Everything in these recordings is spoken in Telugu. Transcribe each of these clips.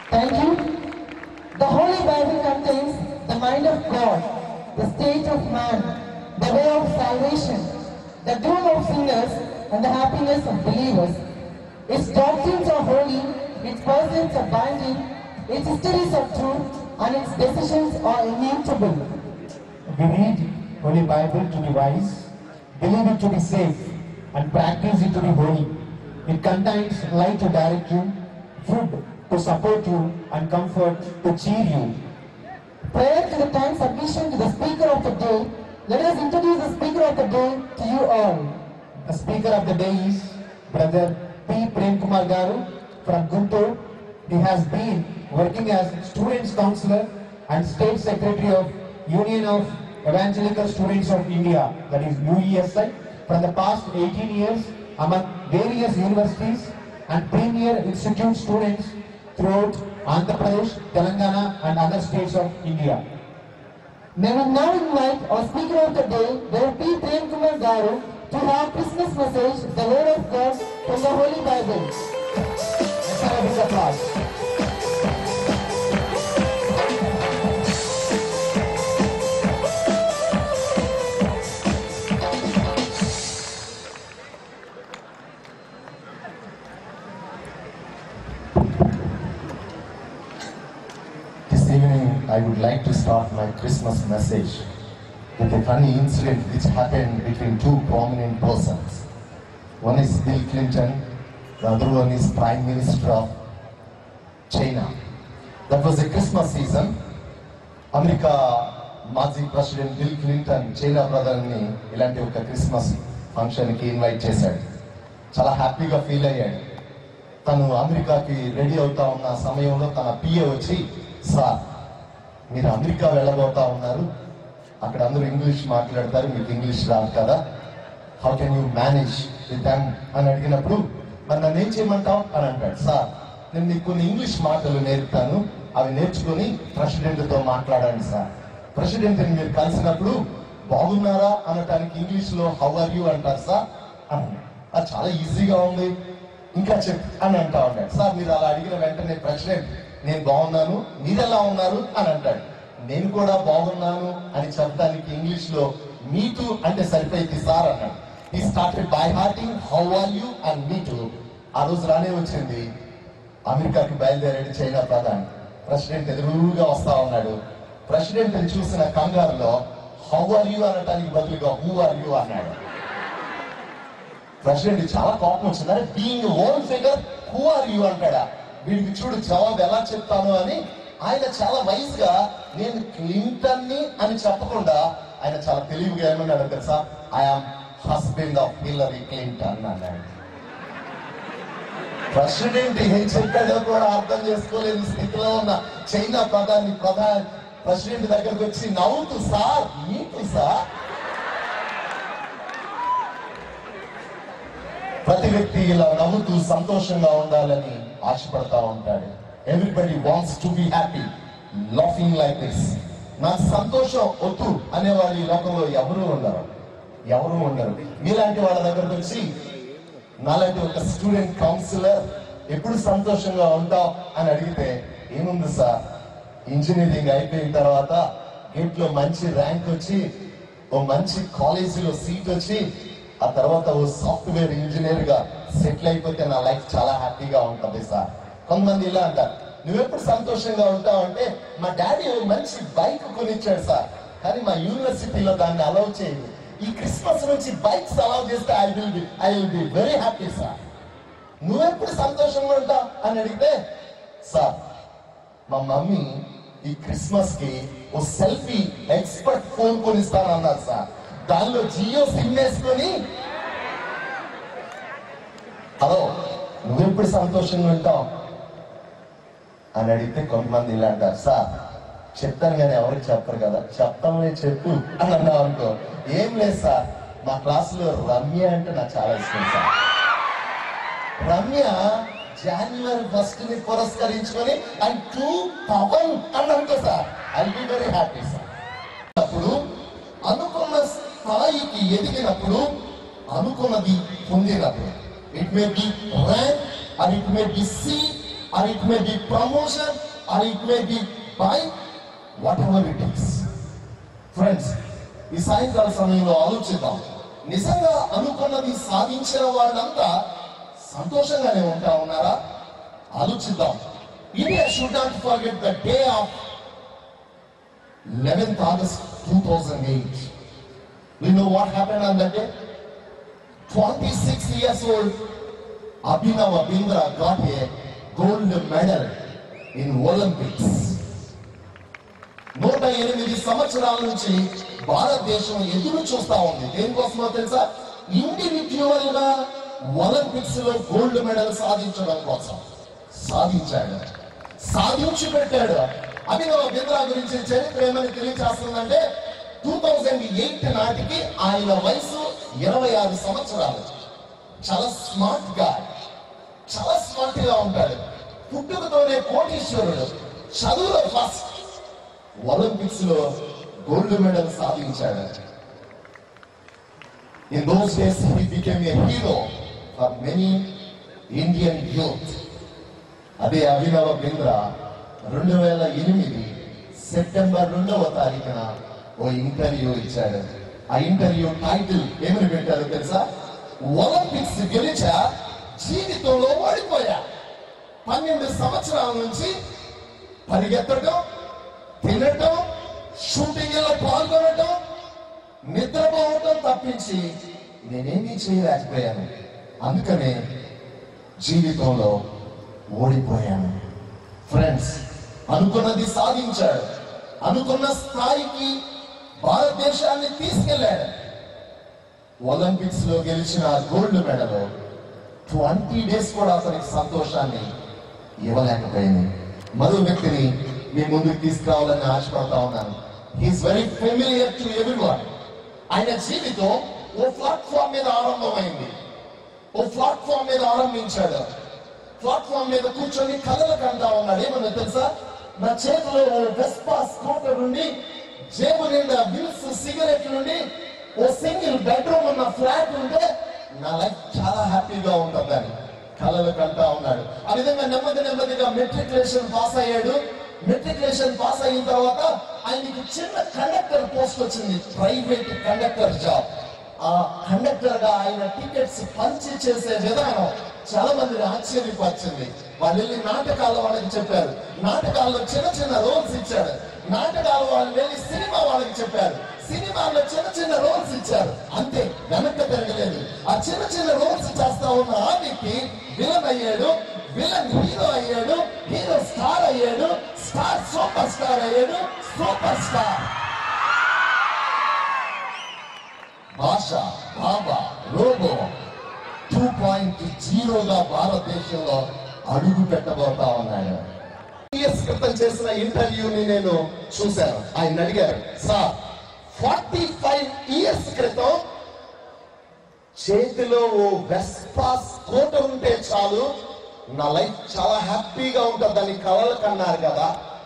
Thank you. The Holy Bible contains the mind of God, the state of man, the way of salvation, the doom of sinners, and the happiness of believers. Its doctrines are holy, its persons are binding, its histories are true, and its decisions are immutable. We read Holy Bible to be wise, believe it to be safe, and practice it to be holy. It contains light to direct you, food to support you, and comfort to cheer you. Prior to the time submission to the speaker of the day, let us introduce the speaker of the day to you all. The speaker of the day is Brother P. Prem Kumar Garu from Guntur. He has been working as Students Counselor and State Secretary of Union of Evangelical Students of India, that is UESI, for the past 18 years among various universities and premier institute students throughout Andhra Pradesh, Telangana and other states of India. May we now invite our speaker of the day, Dr. P. Prem Kumar Garu, to have Christmas message, the word of God from the Holy Bible. Let's have a big applause. This evening, I would like to start my Christmas message with a funny incident which happened between two prominent persons. One is Bill Clinton, the other one is Prime Minister of China. That was a Christmas season. America మాజీ ప్రెసిడెంట్ బిల్ క్లింటన్ చైనా బ్రదర్ని ఇలాంటి ఒక క్రిస్మస్ ఫంక్షన్కి ఇన్వైట్ చేశాడు చాలా హ్యాపీగా ఫీల్ అయ్యాడు తను అమెరికాకి రెడీ అవుతా ఉన్న సమయంలో తన పిఏ వచ్చి సార్ మీరు అమెరికా వెళ్ళబోతా ఉన్నారు అక్కడ అందరూ ఇంగ్లీష్ మాట్లాడతారు మీకు ఇంగ్లీష్ రాదు కదా how can you manage with them అని అడిగినప్పుడు మరి నన్ను ఏం చేయమంటావు అని అంటాడు సార్ నేను మీకు కొన్ని ఇంగ్లీష్ మాటలు నేర్పుతాను అవి నేర్చుకుని ప్రెసిడెంట్తో మాట్లాడండి సార్ ప్రెసిడెంట్ని మీరు కలిసినప్పుడు బాగున్నారా అనటానికి ఇంగ్లీష్లో హౌ ఆర్ యూ అంటారు సార్ అని అన్నాడు. అది చాలా ఈజీగా ఉంది ఇంకా చెప్పు అని అంటా ఉంటాడు సార్ మీరు అలా అడిగిన వెంటనే ప్రెసిడెంట్ నేను బాగున్నాను మీరు ఎలా ఉన్నారు అని అంటాడు నేను కూడా బాగున్నాను అని చెప్పడానికి ఇంగ్లీష్ లో మీటు అంటే సరిపోయింది సార్ అన్నాడు ఈ started by hurting how are you and me too ఆ రోజు రానే వచ్చింది అమెరికాకి బయలుదేరాడు చైనా ప్రధాని ప్రెసిడెంట్ ఎదురుగా వస్తా ఉన్నాడు ప్రెసిడెంట్ చూసిన కంగారులో హౌ ఆర్ యూ అనటానికి బదులుగా హూ ఆర్ యూ అన్నాడు ప్రెసిడెంట్ చాలా కోపం వచ్చింది అరే being own figure who are you అంటాడా వీడికి చూడు జవాబు ఎలా చెప్తాను అని ఆయన చాలా వైజ్ గా నేను క్లింటన్ ని అని చెప్పకుండా ఆయన చాలా తెలివిగా ఏమన్నాడు తెలుసా I am husband of Hillary Clinton అన్నాడు ప్రెసిడెంట్ ఏం చెప్పాడో కూడా అర్థం చేసుకోలేని స్థితిలో ఉన్న చైనా ప్రధాని ప్రధాని ప్రెసిడెంట్ దగ్గరకు వచ్చి నవ్వుతూ సార్ మీకు సార్ ప్రతి వ్యక్తి ఇలా నవ్వుతూ సంతోషంగా ఉండాలని ఆశపడతా ఉంటాడు everybody wants to be happy laughing like this నాకు సంతోషం వద్దు అనేవాళ్ళు ఈ లోకంలో ఎవరు ఉండరు ఎవరు ఉండరు మీలాంటి వాళ్ళ దగ్గరకు వచ్చి నాలాంటి ఒక స్టూడెంట్ కౌన్సిలర్ ఎప్పుడు సంతోషంగా ఉంటావు అని అడిగితే ఏముంది సార్ ఇంజనీరింగ్ అయిపోయిన తర్వాత గేట్ లో మంచి ర్యాంక్ వచ్చి ఓ మంచి కాలేజీలో సీట్ వచ్చి ఆ తర్వాత ఓ సాఫ్ట్వేర్ ఇంజనీర్ గా సెటిల్ అయిపోతే నా లైఫ్ చాలా హ్యాపీగా ఉంటుంది సార్ కొంతమంది ఇలా అంటారు నువ్వెప్పుడు సంతోషంగా ఉంటావు అంటే మా డాడీ ఓ మంచి బైక్ కొనిచ్చాడు సార్ కానీ మా యూనివర్సిటీలో దాన్ని అలౌ చేయదు ఈ క్రిస్మస్ నుంచి బైక్స్ అలౌ చేస్తే I will be I will be very happy sir నువ్వెప్పుడు సంతోషంగా ఉంటావు అని అడిగితే సార్ మా మమ్మీ ఈ క్రిస్మస్ కి ఓ సెల్ఫీ ఎక్స్పర్ట్ ఫోన్ కొనిస్తానన్నారు సార్ దానిలో జియో సిమ్ వేసుకొని హలో నువ్వెప్పుడు సంతోషంగా ఉంటావు అని అడిగితే కొంతమంది ఇలా అంటారు సార్ చెప్తాను కానీ ఎవరికి చెప్పరు కదా చెప్తామని చెప్పు అని అన్నావు అనుకో ఏం లేదు సార్ మా క్లాసులో రమ్య అంటే నాకు చాలా ఇష్టం సార్ రమ్య జనవరి ఫస్ట్ ని పురస్కరించుకొని అండ్ టూ పవన్ అని అనుకో sir I be very happy sir అప్పుడు అనుకున్న స్థాయికి ఎదిగినప్పుడు అనుకున్నది పొందినప్పుడు it may be rank and it may be seat or it may be promotion, or it may be by whatever it is. Friends ఈ సాయంకాల సమయంలో ఆలోచిద్దాం నిజంగా అనుకున్నది సాధించిన వాళ్ళంతా సంతోషంగానే ఉంటా ఉన్నారా ఆలోచిద్దాం India should not forget the day of eleventh August two thousand eight you know what happen on that day twenty six years old Abhinav Bindra got a gold medal in Olympics నూట ఎనిమిది సంవత్సరాల నుంచి భారతదేశం ఎదురు చూస్తా ఉంది దేనికోసమో తెలుసా ఇండివిజువల్ గా ఒలింపిక్స్ లో గోల్డ్ మెడల్ సాధించడం కోసం సాధించాడు సాధించి పెట్టాడు అభినవ బింద్రా గురించి చరిత్ర ఏమని తెలియజేస్తుందంటే టూ థౌజండ్ ఎయిట్ నాటికి ఆయన వయసు ఇరవై ఆరు సంవత్సరాలు చాలా స్మార్ట్ గా చాలా స్మార్ట్ గా ఉంటాడు పుట్టుకతోనే కోటీశ్వరుడు చదువులో ఫస్ట్ ఒలింపిక్స్ లో గోల్డ్ మెడల్ సాధించాడు in those days he became a hero for many Indian youth అదే అభినవ బింద్రా రెండు వేల ఎనిమిది సెప్టెంబర్ రెండవ తారీఖున ఓ ఇంటర్వ్యూ ఇచ్చాడు ఆ ఇంటర్వ్యూ టైటిల్ ఏమని పెట్టారు తెలుసా ఒలింపిక్స్ గెలిచా జీవితంలో ఓడిపోయా పన్నెండు సంవత్సరాల నుంచి పరిగెత్తడం తినటం షూటింగ్ లో పాల్గొనటం నిద్రపోవటం తప్పించి నేనేమీ చేయలేకపోయాను అందుకనే జీవితంలో ఓడిపోయాను ఫ్రెండ్స్ అనుకున్నది సాధించాడు అనుకున్న స్థాయికి భారతదేశాన్ని తీసుకెళ్లాడు ఒలింపిక్స్ లో గెలిచిన గోల్డ్ మెడల్ ట్వంటీ డేస్ కూడా అతనికి సంతోషాన్ని ఇవ్వలేకపోయింది మరో వ్యక్తిని మీ ముందుకు తీసుకురావాలని ఆశపడతా ఉన్నాను he's very familiar to everyone ఆయన జీవితం ఓ ప్లాట్ఫామ్ మీద ఆరంభమైంది ఓ ప్లాట్ఫామ్ మీద ఆరంభించాడు ప్లాట్ఫామ్ మీద కూర్చొని కథలు కంటా ఉన్నాడు ఏమన్నా తెలుసా నా చేతిలో ఓ వెస్పా స్కూటర్ నుండి జేబు నిండా బిల్స్ సిగరెట్ నుండి ఓ సింగిల్ బెడ్రూమ్ ఉన్న ఫ్లాట్ ఉంటే నా లైఫ్ చాలా హ్యాపీగా ఉంటుందని కలలు కంటా ఉన్నాడు ఆ విధంగా నెమ్మది నెమ్మదిగా మెట్రికులేషన్ పాస్ అయ్యాడు మెట్రికులేషన్ పాస్ అయిన తర్వాత ఆయనకి చిన్న కండక్టర్ పోస్ట్ వచ్చింది ప్రైవేట్ కండక్టర్ జాబ్ ఆ కండక్టర్ గా ఆయన టికెట్స్ పంచి చేసే విధానం చాలా మందిని ఆశ్చర్యపరిచింది వాళ్ళు వెళ్ళి నాటకాల వాళ్ళకి చెప్పారు నాటకాల్లో చిన్న చిన్న రోల్స్ ఇచ్చాడు నాటకాల వాళ్ళు వెళ్ళి సినిమా వాళ్ళకి చెప్పారు సినిమాల్లో చిన్న చిన్న రోల్స్ ఇచ్చారు అంతే వెనక్కి తిరగలేదు ఆ చిన్న చిన్న రోల్స్ చేస్తా ఉన్న ఆ వ్యక్తి విలన్ అయ్యాడు విలన్ హీరో అయ్యాడు హీరో స్టార్ అయ్యాడు స్టార్ సూపర్ స్టార్ అయ్యాడు super star Baasha Baba robo two point జీరోగా భారతదేశంలో అడుగు పెట్టబోతా ఉన్నాడు ఇయర్స్ క్రితం చేసిన ఇంటర్వ్యూని నేను చూశాను ఆయన అడిగారు సార్ ఫార్టీ ఫైవ్ ఇయర్స్ క్రితం చేతిలో ఓ వెస్పా స్కూటర్ ఉంటే చాలు నా లైఫ్ చాలా హ్యాపీగా ఉంటుందని కలలు కన్నారు కదా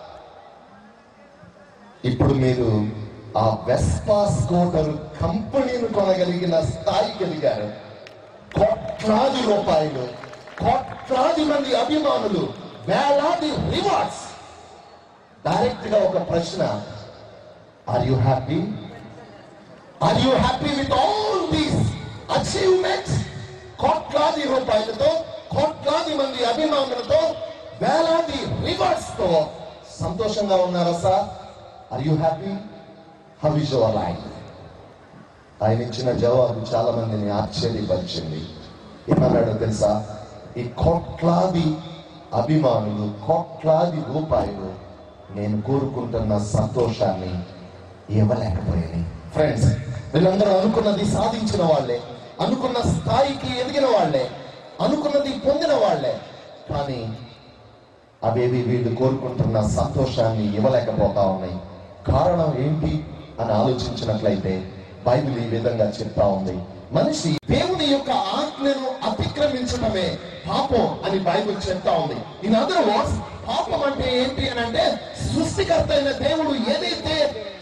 ఇప్పుడు మీరు ఆ వెస్పా స్కూటర్ కంపెనీని కొనగలిగిన స్థాయికి ఎదిగారు కోట్లాది రూపాయలు కోట్లాది మంది అభిమానులు వేలాది రివార్డ్స్ డైరెక్ట్ గా ఒక ప్రశ్న are you happy are you happy with all these achievements కోట్లాది రూపాయలతో కోట్లాది మంది అభిమానులతో వేలాది రివార్డ్స్ తో సంతోషంగా ఉన్నారా sir are you happy how is your life ఆయన ఇచ్చిన జవాబు చాలా మందిని ఆశ్చర్యపరిచింది ఏమన్నాడో తెలుసా ఈ కోట్లాది అభిమానులు కోట్లాది రూపాయలు నేను కోరుకుంటున్న సంతోషాన్ని ఇవ్వలేకపోయాయి ఫ్రెండ్స్ వీళ్ళందరూ అనుకున్నది సాధించిన వాళ్ళే అనుకున్న స్థాయికి ఎదిగిన వాళ్ళే అనుకున్నది పొందిన వాళ్ళే కానీ అవేవి వీళ్ళు కోరుకుంటున్న సంతోషాన్ని ఇవ్వలేకపోతా ఉన్నాయి కారణం ఏంటి అని ఆలోచించినట్లయితే బైబిల్ ఈ విధంగా చెప్తా ఉంది మనిషి దేవుని యొక్క ఆజ్ఞను అతిక్రమించడమే పాపం అని బైబిల్ చెప్తా ఉంది ఇన్ అదర్ వర్డ్స్ పాపం అంటే ఏంటి అని అంటే సృష్టికర్త అయిన దేవుడు ఏదైతే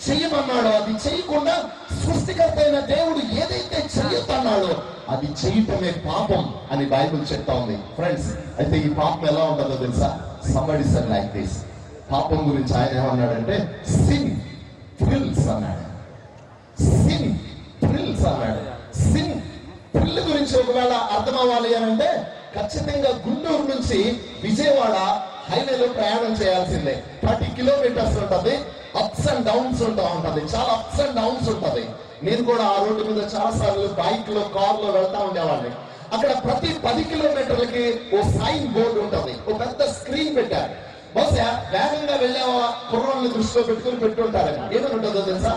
చెయ్యమన్నాడో అది చేయకుండా సృష్టికర్త అయిన దేవుడు ఏదైతే చెయ్యొద్దన్నాడో అది చేయటమే పాపం అని బైబిల్ చెప్తా ఉంది ఫ్రెండ్స్ అయితే ఈ పాపం ఎలా ఉంటుందో తెలుసా సంబడి సర్ లైక్ దిస్ పాపం గురించి ఆయన ఏమన్నాడంటే సిన్ థ్రిల్స్ అన్నాడు సిన్ థ్రిల్స్ అన్నాడు సిన్ థ్రిల్ గురించి ఒకవేళ అర్థం అవ్వాలి అని అంటే ఖచ్చితంగా గుంటూరు నుంచి విజయవాడ హైవేలో ప్రయాణం చేయాల్సిందే థర్టీ కిలోమీటర్స్ ఉంటది అప్స్ అండ్ డౌన్స్ ఉంటా ఉంటది చాలా అప్స్ అండ్ డౌన్స్ ఉంటది నేను కూడా ఆ రోడ్డు మీద చాలా సార్లు బైక్ లో కార్ లో వెళ్తా ఉండేవాడిని అక్కడ ప్రతి పది కిలోమీటర్లకి ఓ సైన్ బోర్డు ఉంటది ఓ పెద్ద స్క్రీన్ పెట్టారు బహుశా వేగంగా వెళ్ళే కుర్రోళ్ళని దృష్టిలో పెట్టుకుని పెట్టుంటారేమో ఏమని ఉంటుందో తెలుసా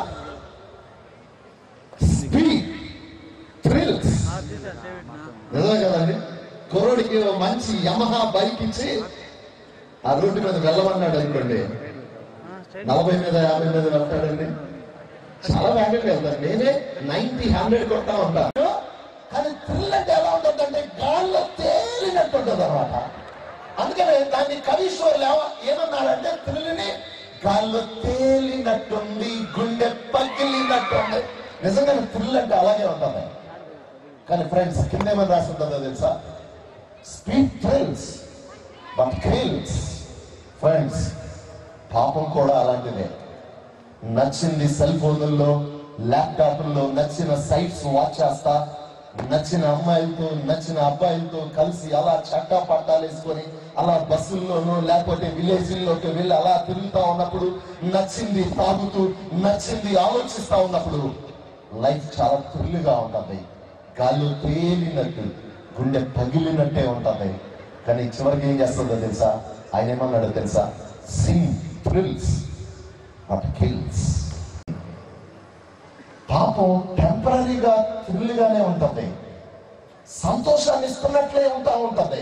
స్పీడ్ థ్రిల్స్ నిజమే కదండి కుర్రోడికి ఓ మంచి యమహా బైక్ ఇచ్చి ఆ రోడ్డు మీద వెళ్ళమన్నాడు అనుకోండి నలభై మీద యాభై మీద వెళ్తాడండి చాలా వేగంగా వెళ్తాడు నేనే నైన్టీ హండ్రెడ్ కొడతా ఉంటాను కానీ థ్రిల్ అంటే ఎలా ఉంటుందంటే గాల్లో తేలినట్టు ఉంటుంది అనమాట అందుకనే దాన్ని కవీశ్వరులు ఏమ- ఏమన్నాడంటే థ్రిల్ని గాల్లో తేలినట్టుంది గుండె పగిలినట్టుంది నిజంగా థ్రిల్ అంటే అలాగే ఉంటుంది కానీ ఫ్రెండ్స్ కింద ఏమని రాసి ఉంటుందో తెలుసా speed thrills but kills friends పాపం కూడా అలాంటిదే నచ్చింది సెల్ ఫోన్లలో ల్యాప్టాప్ల్లో నచ్చిన సైట్స్ వాచ్ చేస్తా నచ్చిన అమ్మాయిలతో నచ్చిన అబ్బాయిలతో కలిసి అలా చట్టా పట్టాలు వేసుకొని అలా బస్సుల్లోనూ లేకపోతే విలేజ్ల్లోకి వెళ్ళి అలా తిరుగుతా ఉన్నప్పుడు నచ్చింది తాగుతూ నచ్చింది ఆలోచిస్తా ఉన్నప్పుడు లైఫ్ చాలా థ్రిల్గా ఉంటుంది గాల్లో తేలినట్టు గుండె పగిలినట్టే ఉంటుంది కానీ చివరికి ఏం చేస్తుందో తెలుసా ఆయన ఏమన్నాడో తెలుసా సింగ్ థ్రిల్స్ నాట్ కిల్స్ పాపం టెంపరీగా థ్రిల్గానే ఉంటుంది సంతోషాన్ని ఇస్తున్నట్లే ఉంటా ఉంటది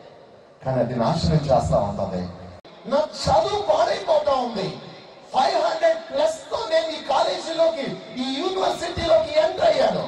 కానీ అది నాశనం చేస్తా ఉంటది నా చదువు పాడైపోతా ఉంది ఫైవ్ హండ్రెడ్ ప్లస్ తో నేను ఈ కాలేజీలోకి ఈ యూనివర్సిటీలోకి ఎంటర్ అయ్యాను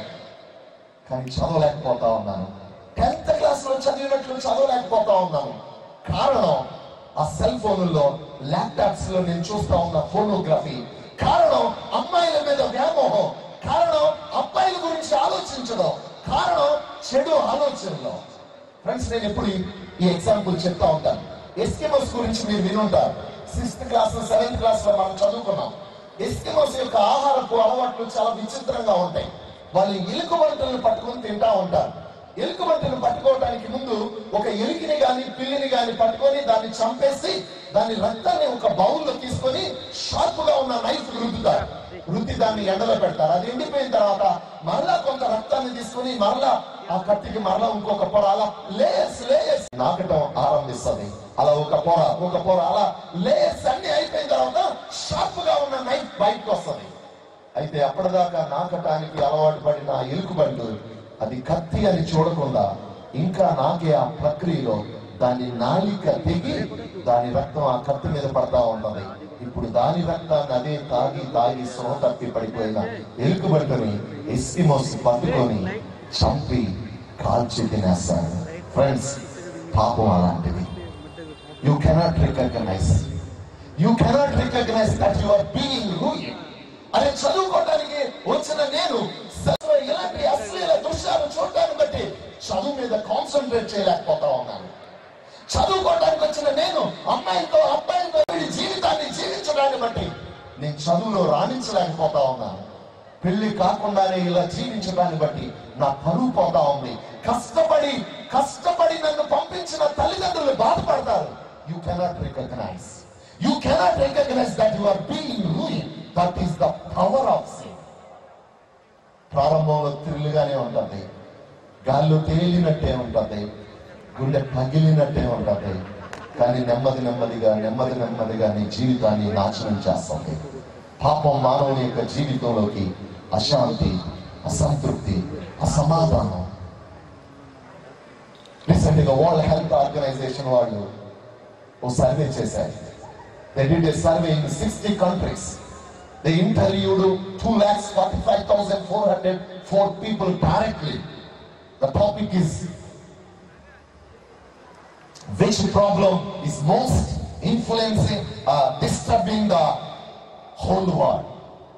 కానీ చదవలేకపోతా ఉన్నాను టెన్త్ క్లాస్ లో చదివినట్లు చదవలేకపోతా ఉన్నాను కారణం ఆ సెల్ ఫోన్లలో ల్యాప్టాప్స్ లో నేను చూస్తా ఉన్న ఫోటోగ్రఫీ కారణం అమ్మాయిల మీద వ్యామోహం కారణం అబ్బాయిల గురించి ఆలోచించడం కారణం చెడు ఆలోచనలో ఫ్రెండ్స్ నేను ఎప్పుడు ఈ- ఈ ఎగ్జాంపుల్ చెప్తా ఉంటాను ఎస్కెమోస్ గురించి మీరు వినుంటారు సిక్స్త్ క్లాస్ సెవెంత్ క్లాస్ లో మనం చదువుకున్నాం ఎస్కెమోస్ యొక్క ఆహారపు అలవాట్లు చాలా విచిత్రంగా ఉంటాయి వాళ్ళు ఎలుక వంటలను పట్టుకొని తింటా ఉంటారు ఎలుక వంటను పట్టుకోవడానికి ముందు ఒక ఎలుకని గాని పిల్లిని గాని పట్టుకొని దాన్ని చంపేసి దాని రక్తాన్ని ఒక బౌల్లో తీసుకొని షార్ప్ గా ఉన్న నైఫ్ రుద్దుతారు రుద్ది దాన్ని ఎండలో పెడతారు అది ఎండిపోయిన తర్వాత మరలా కొంత రక్తాన్ని తీసుకొని మరలా ఆ కత్తికి మరలా ఇంకొక పొర అలా లేయర్స్ లేయర్స్ నాకటం ఆరంభిస్తుంది అలా ఒక పొర ఒక పొర అలా లేయర్స్ అన్ని అయిపోయిన తర్వాత షార్ప్ గా ఉన్న నైఫ్ బయటకు వస్తుంది అయితే అప్పటిదాకా నాకటానికి అలవాటు పడిన ఆ ఎలుకబండు అది కత్తి అని చూడకుండా ఇంకా నాకే ఆ ప్రక్రియలో దాని నాలిక తెగి దాని రక్తం ఆ కత్తి మీద పడతా ఉన్నది ఇప్పుడు దాని రక్తాన్ని అదే తాగి తాగి సొన తప్పి పడిపోయిన ఎలుకబంటుని ఎస్కిమోస్ పట్టుకొని చంపి కాల్చి తినేస్తాడు ఫ్రెండ్స్ పాపం అలాంటిది you cannot recognise you cannot recognise that you are being ruining అదే చదువుకోవడానికి వచ్చిన నేను అసలు ఇలాంటి అశ్లీల దృశ్యాలు చూడటాన్ని బట్టి చదువు మీద కాన్సన్ట్రేట్ చేయలేకపోతా ఉన్నాను చదువుకోవడానికి వచ్చిన నేను అమ్మాయితో అబ్బాయితో వీడి జీవితాన్ని జీవించడాన్ని బట్టి నేను చదువులో రాణించలేకపోతా ఉన్నాను పెళ్లి కాకుండానే ఇలా జీవించడాన్ని బట్టి నా పరువు పోతా ఉంది కష్టపడి కష్టపడి నన్ను పంపించిన తల్లిదండ్రులు బాధపడతారు you cannot recognise you cannot recognise that you are being ruining that is the power of sin ప్రారంభంలో థ్రిల్గానే ఉంటుంది గాల్లో తేలినట్టే ఉంటుంది గుండె పగిలినట్టే ఉంటుంది కానీ నెమ్మది నెమ్మదిగా నెమ్మది నెమ్మదిగా నీ జీవితాన్ని నాశనం చేస్తుంది పాపం మానవుని యొక్క జీవితంలోకి అశాంతి అసంతృప్తి అసమాధానం రీసెంట్ గా వరల్డ్ హెల్త్ ఆర్గనైజేషన్ వాళ్ళు ఓ సర్వే చేశారు they did a survey in sixty countries they interviewed two lakhs forty five thousand four hundred four people directly the topic is which problem is most influencing, uh, disturbing the whole world.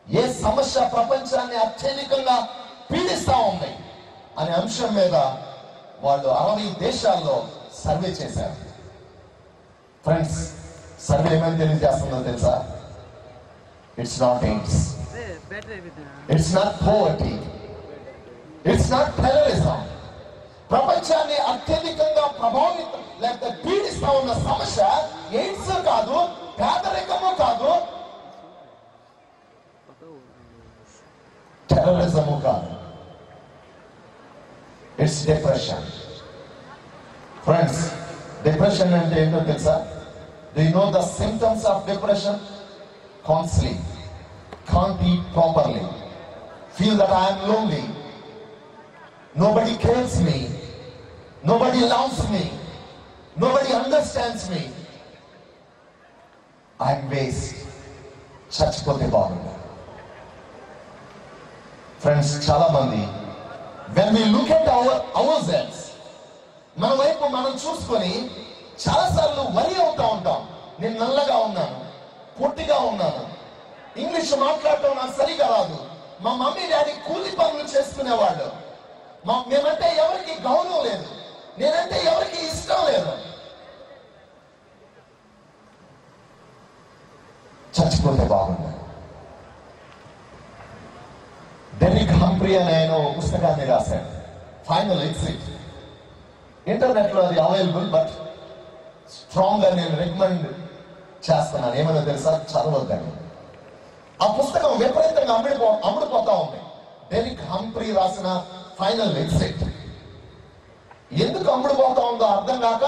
ఏ సమస్య ప్రపంచాన్ని అత్యధికంగా పీడిస్తా ఉంది అనే అంశం మీద వాళ్ళు అరవై దేశాల్లో సర్వే చేశారు ఫ్రెండ్స్ సర్వే ఏమని తెలియజేస్తుందో తెలుసా it's not AIDS it's not poverty it's not terrorism ప్రపంచాన్ని అత్యధికంగా ప్రభావితం లేకపోతే పీడిస్తా ఉన్న సమస్య ఎయిడ్స్ కాదు పేదరికము కాదు టెర్రరిజము కాదు ఇట్స్ డిప్రెషన్ ఫ్రెండ్స్ డిప్రెషన్ అంటే ఏంటో తెలుసా do you know the symptoms of depression counselling can't eat properly feel that i am lonely nobody cares me nobody loves me nobody understands me i'm waste చచ్చిపోతే బాగుంది ఫ్రెండ్స్ చాలా మంది when we look at our ourselves మన వైపు మనం చూసుకొని చాలాసార్లు వరి అవుతా ఉంటాం నేను నల్లగా ఉన్నాను పొట్టిగా ఉన్నాను ఇంగ్లీష్ మాట్లాడటం నాకు సరిగా రాదు మా మమ్మీ డాడీ కూలి పనులు చేసుకునేవాళ్ళు మా మేమంటే ఎవరికి గౌరవం లేదు నేనంటే ఎవరికి ఇష్టం లేదు చచ్చిపోతే బాగుంది డెరిక్ హంప్రీ అనే ఆయన ఒక పుస్తకాన్ని రాశాడు ఫైనల్ ఎగ్జిట్ ఇంటర్నెట్ లో అది అవైలబుల్ బట్ స్ట్రాంగ్ గా నేను రికమెండ్ చేస్తున్నాను ఏమైనా తెలుసా చదవద్దని ఆ పుస్తకం విపరీతంగా అమ్ముడిపో అమ్ముడుపోతా ఉంది డెరిక్ హంప్రీ రాసిన ఫైనల్ ఎగ్జిట్ ఎందుకు అమ్ముడుపోతా ఉందో అర్థం కాక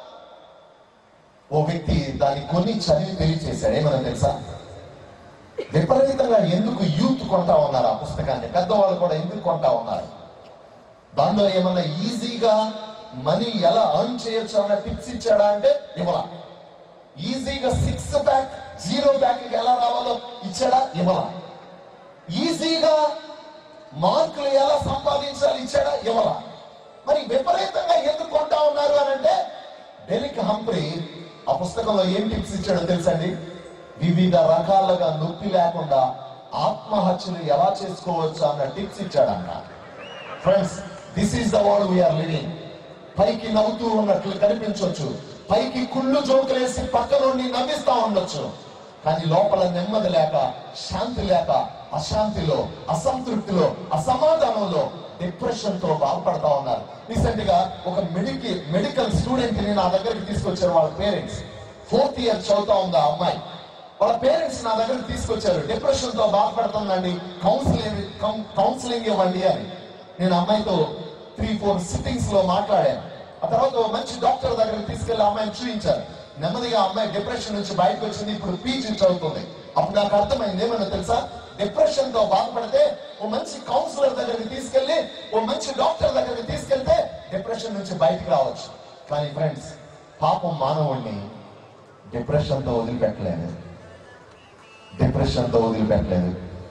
ఓ వ్యక్తి దాన్ని కొన్ని చదివి తెలియచేశాడు ఏమైనా తెలుసా విపరీతంగా ఎందుకు యూత్ కొంటా ఉన్నారు ఆ పుస్తకాన్ని పెద్దవాళ్ళు కూడా ఎందుకు కొంటా ఉన్నారు దానిలో ఏమన్నా ఈజీగా మనీ ఎలా అర్న్ చేయొచ్చు అన్న టిప్స్ ఇచ్చాడా అంటే ఇవ్వలా ఈజీగా సిక్స్ ప్యాక్ జీరో ప్యాక్ ఎలా రావాలో ఇచ్చాడా ఇవ్వలా ఈజీగా మార్కులు ఎలా సంపాదించాలి ఇచ్చాడా ఇవ్వలా మరి విపరీతంగా ఎందుకు కొంటా ఉన్నారు అని అంటే డెలిక్ హంప్రీ ఆ పుస్తకంలో ఏం టిప్స్ ఇచ్చాడో తెలుసండి వివిధ రకాలుగా నొప్పి లేకుండా ఆత్మహత్యలు ఎలా చేసుకోవచ్చు అన్న టిప్స్ ఇచ్చాడంట friends this is the world we are living పైకి నవ్వుతూ ఉన్నట్లు కనిపించవచ్చు పైకి కుళ్ళు జోకులేసి పక్క నుండి నవ్విస్తా ఉండొచ్చు కానీ లోపల నెమ్మది లేక శాంతి లేక అశాంతిలో అసంతృప్తిలో అసమాధానంలో డిప్రెషన్ తో బాధపడతా ఉన్నారు రీసెంట్ గా ఒక మెడికల్ మెడికల్ స్టూడెంట్ ని నా దగ్గరికి తీసుకొచ్చారు వాళ్ళ పేరెంట్స్ ఫోర్త్ ఇయర్ చదువుతా ఉంది ఆ అమ్మాయి వాళ్ళ పేరెంట్స్ నా దగ్గరికి తీసుకొచ్చారు డిప్రెషన్ తో బాధపడుతుందండి కౌన్సిలింగ్ కౌన్సిలింగ్ ఇవ్వండి అని నేను అమ్మాయితో త్రీ ఫోర్ సిట్టింగ్స్ లో మాట్లాడాను ఆ తర్వాత ఓ మంచి డాక్టర్ దగ్గరికి తీసుకెళ్లి అమ్మాయిని చూపించారు నెమ్మదిగా అమ్మాయి డిప్రెషన్ నుంచి బయటకు వచ్చింది ఇప్పుడు పీజీ చదువుతుంది అప్పుడు నాకు అర్థమైంది ఏమన్నా తెలుసా డిప్రెషన్ తో బాధపడితే ఓ మంచి కౌన్సిలర్ దగ్గరికి తీసుకెళ్లి ఓ మంచి డాక్టర్ దగ్గరికి తీసుకెళ్తే డిప్రెషన్ నుంచి బయటకు రావచ్చు కానీ ఫ్రెండ్స్ పాపం మానవుణ్ణి డిప్రెషన్ తో వదిలిపెట్టలేదు డిప్రెషన్ తో వదిలిపెట్టలేదు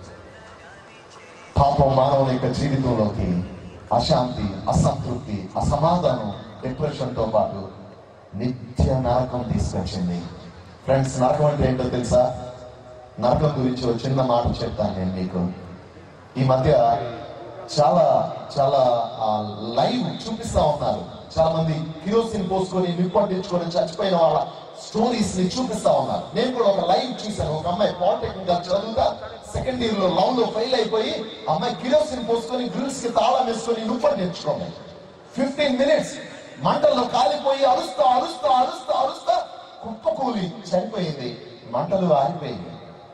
పాపం మానవుని యొక్క జీవితంలోకి అశాంతి అసంతృప్తి అసమాధానం డిప్రెషన్ తో పాటు నిత్య నరకం తీసుకొచ్చింది ఫ్రెండ్స్ నరకం అంటే ఏంటో తెలుసా నరకం గురించి ఒక చిన్న మాట చెప్తాను నేను మీకు ఈ మధ్య చాలా చాలా లైవ్ చూపిస్తా ఉన్నారు చాలా మంది కిరోసిన్ పోసుకొని నిప్పట్టించుకొని చచ్చిపోయిన వాళ్ళ స్టోరీస్ ని చూపిస్తా ఉన్నారు నేను కూడా ఒక లైవ్ చూశాను ఒక అమ్మాయి పాలిటెక్నిక్ గా చదువుతా సెకండ్ ఇయర్ లో లవ్ లో ఫెయిల్ అయిపోయి అమ్మాయి కిరోసిన్ పోసుకొని గ్రిల్స్ కి తాళం వేసుకొని నిప్పట్టించుకోండి ఫిఫ్టీన్ మినిట్స్ మంటల్లో కాలిపోయి అరుస్తా అరుస్తా అరుస్తా అరుస్తా కుప్పకూలి చనిపోయింది మంటలు ఆరిపోయింది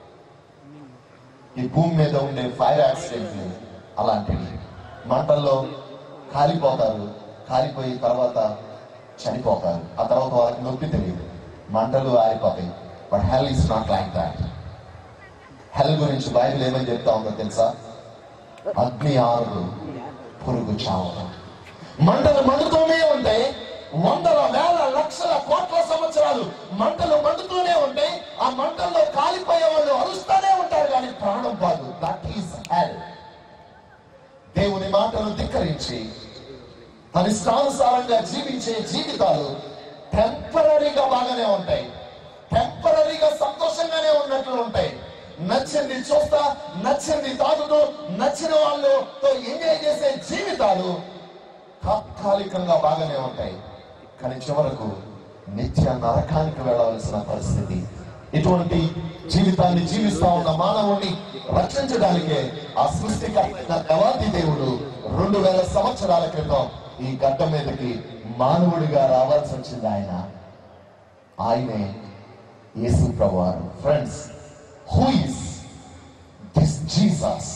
ఈ భూమి మీద ఉండే ఫైర్ యాక్సిడెంట్లు అలాంటివి మంటల్లో కాలిపోతారు కాలిపోయి తర్వాత చనిపోతారు ఆ తర్వాత వాళ్ళకి నొప్పి తెలియదు మంటలు ఆరిపోతాయి but hell is not like that hell గురించి బైబిల్ ఏమని చెప్తా ఉందో తెలుసా అగ్ని ఆరు పురుగు చావడం మంటలు మండుతూనే ఉంటాయి వందల వేల లక్షల కోట్ల సంవత్సరాలు మంటలు మండుతూనే ఉంటాయి ఆ మంటల్లో కాలిపోయే వాళ్ళు అరుస్తూనే ఉంటారు కానీ ప్రాణం కాదు దట్ ఈస్ హెల్ దేవుని మాటను ధిక్కరించి తన ఇష్టానుసారంగా జీవించే జీవితాలు టెంపరీగా బాగానే ఉంటాయి టెంపరీగా సంతోషంగానే ఉన్నట్లు ఉంటాయి నచ్చింది చూస్తా నచ్చింది తాగుతూ నచ్చిన వాళ్ళతో ఎంజాయ్ చేసే జీవితాలు తాత్కాలికంగా బాగానే ఉంటాయి కానీ చివరకు నిత్య నరకానికి వెళ్ళవలసిన పరిస్థితి ఇటువంటి జీవితాన్ని జీవిస్తా ఉన్న మానవుణ్ణి రక్షించడానికే ఆ సృష్టికర్త దేవాది దేవుడు రెండు వేల సంవత్సరాల క్రితం ఈ గడ్డ మీదకి మానవుడిగా రావాల్సి వచ్చింది ఆయన ఆయనే యేసు ప్రభువారు friends who is this Jesus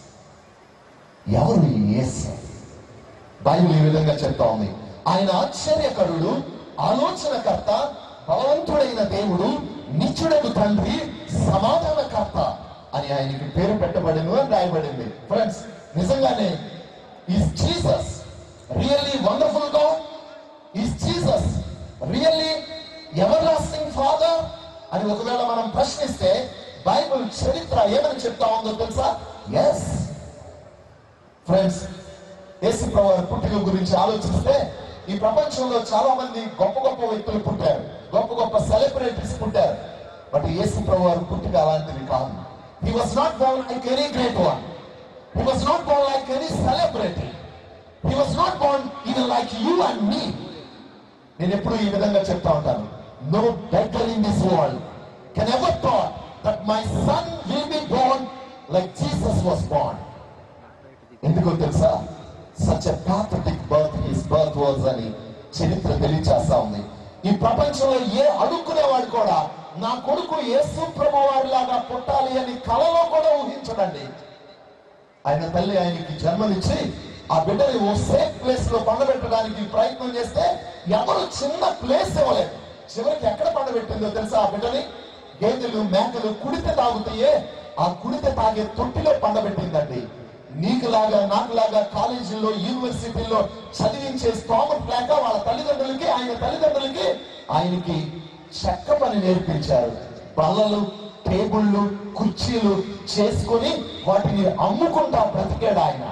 ఎవరు ఈ యేసు బైబిల్ ఈ విధంగా చెప్తా ఉంది ఆయన ఆశ్చర్యకరుడు ఆలోచనకర్త బలవంతుడైన దేవుడు నిత్యుడకు తండ్రి సమాధానకర్త అని ఆయనకి పేరు పెట్టబడింది అని రాయబడింది ఫ్రెండ్స్ నిజంగానే is Jesus really wonderful god is Jesus really everlasting father అని ఒకవేళ మనం ప్రశ్నిస్తే బైబిల్ చరిత్ర ఏమని చెప్తా ఉందో తెలుసా ఎస్ ఫ్రెండ్స్ యేసు ప్రభు పుట్టిన గురించి ఆలోచిస్తే ఈ ప్రపంచంలో చాలా మంది గొప్ప గొప్ప వ్యక్తులు పుట్టారు గొప్ప గొప్ప సెలబ్రిటీస్ పుట్టారు బట్ యేసు ప్రభు వారు పుట్టిక అలాంటిది కాదు he was not born like any great one he was not born like any celebrity he was not born even like you and me నేను ఎప్పుడు ఈ విధంగా చెప్తా ఉంటాను no better in this world can ever thought that my son will be born like Jesus was born ఎందుకో తెలుసా such a pathetic birth his birth was అని చరిత్ర తెలియచేస్తా ఉంది ఈ ప్రపంచంలో ఏ అడుక్కునేవాడు కూడా నా కొడుకు యేసు ప్రభు వారిలాగా పుట్టాలి అని కలలో కూడా ఊహించడండి ఆయన తల్లి ఆయనకి జన్మనిచ్చి ఆ బిడ్డని ఓ సేఫ్ ప్లేస్ లో పండబెట్టడానికి ప్రయత్నం చేస్తే ఎవరు చిన్న ప్లేస్ ఇవ్వలేదు చివరికి ఎక్కడ పండబెట్టిందో తెలుసా ఆ బిడ్డని గేదెలు మేకలు కుడితే తాగుతాయే ఆ కుడితే తాగే తొట్టిలో పండబెట్టిందండి నీకులాగా నాకులాగా కాలేజీల్లో యూనివర్సిటీల్లో చదివించే స్తోమత లేక వాళ్ళ తల్లిదండ్రులకి ఆయన తల్లిదండ్రులకి ఆయనకి చెక్క పని నేర్పించారు బల్లలు టేబుళ్ళు కుర్చీలు చేసుకొని వాటిని అమ్ముకుంటా బ్రతికాడు ఆయన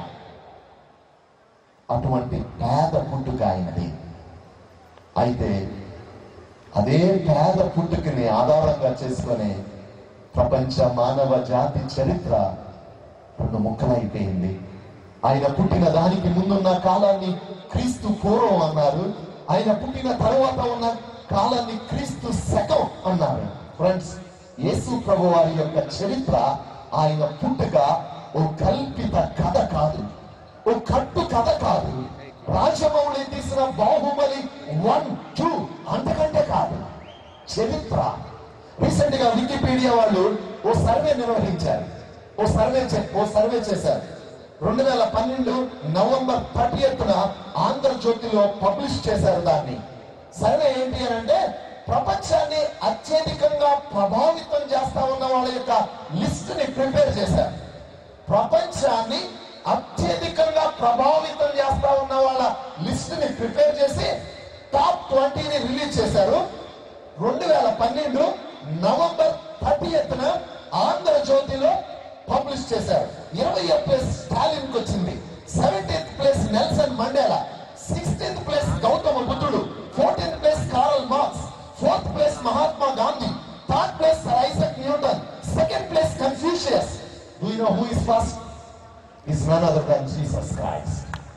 అటువంటి పేద పుట్టుక ఆయనది అయితే అదే పేద పుట్టుకని ఆధారంగా చేసుకొని ప్రపంచ మానవ జాతి చరిత్ర రెండు ముక్కలైపోయింది ఆయన పుట్టిన దానికి ముందున్న కాలాన్ని క్రీస్తు పూర్వం అన్నారు ఆయన పుట్టిన తర్వాత ఉన్న కాలాన్ని క్రీస్తు శకం అన్నారు ఫ్రెండ్స్ యేసు ప్రభు వారి యొక్క చరిత్ర ఆయన పుట్టుక ఓ కల్పిత కథ కాదు ఓ కట్టు కథ కాదు రాజమౌళి తీసిన బాహుబలి వన్ టూ అంతకంటే కాదు చరిత్ర రీసెంట్ గా వికీపీడియా వాళ్ళు ఓ సర్వే నిర్వహించారు ఓ సర్వే చే- ఓ సర్వే చేశారు రెండు వేల పన్నెండు నవంబర్ థర్టీ ఎత్తున ఆంధ్రజ్యోతిలో పబ్లిష్ చేశారు దాన్ని సర్వే ఏంటి అని అంటే ప్రపంచాన్ని అత్యధికంగా ప్రభావితం చేస్తా ఉన్న వాళ్ళ యొక్క లిస్ట్ ని ప్రిపేర్ చేశారు ప్రపంచాన్ని అత్యధికంగా ప్రభావితం చేస్తా ఉన్న వాళ్ళ లిస్ట్ ని ప్రిపేర్ చేసి టాప్ ట్వంటీని రిలీజ్ చేశారు రెండు వేల పన్నెండు నవంబర్ థర్టీ ఎత్తున ఆంధ్రజ్యోతిలో పబ్లిష్ చేశారు ఇరవై ప్లేస్ స్టాలిన్ కి వచ్చింది seventeenth place Nelson Mandela sixteenth place Gautama బుద్ధుడు fourteenth place Karl Marx fourth place Mahatma Gandhi third place sir Isaac Newton second place Confucius do you know who is first is none other than Jesus Christ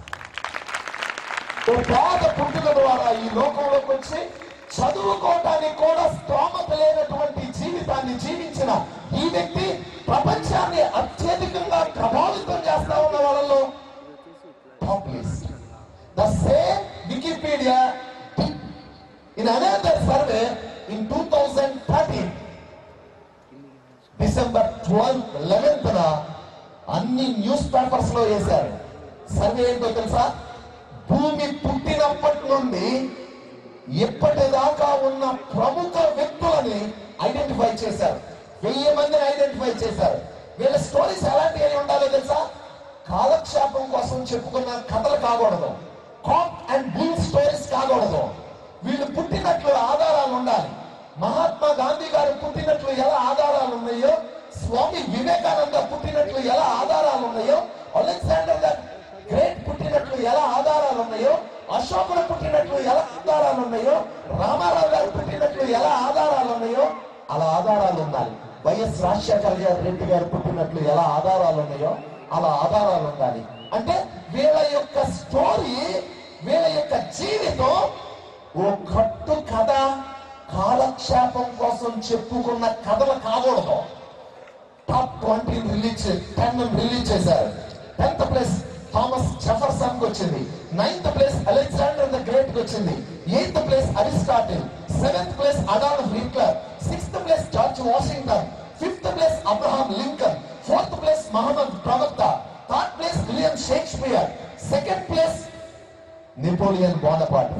ఓ పేద పుట్టుక ద్వారా ఈ లోకంలోకి వచ్చి చదువుకోవటానికి కూడా స్తోమత లేనటువంటి జీవితాన్ని జీవించిన ఈ వ్యక్తి ప్రపంచాన్ని అత్యధికంగా ప్రభావితం చేస్తా ఉన్న వాళ్ళలో top list the same Wikipedia in another survey in two thousand thirteen December twelfth eleventh అన్ని న్యూస్ పేపర్స్ లో వేశారు సర్వే ఏంటో తెలుసా భూమి పుట్టినప్పటి నుండి ఇప్పటిదాకా ఉన్న ప్రముఖ వ్యక్తులని ఐడెంటిఫై చేశారు వెయ్యి మందిని ఐడెంటిఫై చేశారు వీళ్ళ స్టోరీస్ ఎలాంటివి అయి ఉండాలో తెలుసా కాలక్షేపం కోసం చెప్పుకున్న కథలు కాకూడదు కాప్ అండ్ బుల్ స్టోరీస్ కాకూడదు వీళ్ళు పుట్టినట్లు ఆధారాలు ఉండాలి మహాత్మా గాంధీ గారు పుట్టినట్లు ఎలా ఆధారాలు ఉన్నాయో స్వామి వివేకానంద పుట్టినట్లు ఎలా ఆధారాలు ఉన్నాయో అలెగ్జాండర్ ద గ్రేట్ పుట్టినట్లు ఎలా ఆధారాలు ఉన్నాయో అశోకుడు పుట్టినట్లు ఎలా ఆధారాలు ఉన్నాయో రామారావు గారు పుట్టినట్లు ఎలా ఆధారాలు ఉన్నాయో అలా ఆధారాలు ఉండాలి వైఎస్ రాజశేఖర్ గారు రెడ్డి గారు పుట్టినట్లు ఎలా ఆధారాలు ఉన్నాయో అలా ఆధారాలు ఉండాలి అంటే వీళ్ళ యొక్క స్టోరీ వీళ్ళ యొక్క జీవితం ఓ కట్టు కథ కాలక్షేపం కోసం చెప్పుకున్న కథలు కాకూడదు top twenty release ten release చేశారు టెన్త్ ప్లేస్ థామస్ జెఫర్సన్ కి వచ్చింది ninth place Alexander the Great కి వచ్చింది eighth place Aristotle seventh place Adolf Hitler sixth place George Washington fifth place Abraham Lincoln fourth place Muhammad ప్రవక్త third place William Shakespeare second place Napoleon Bonaparte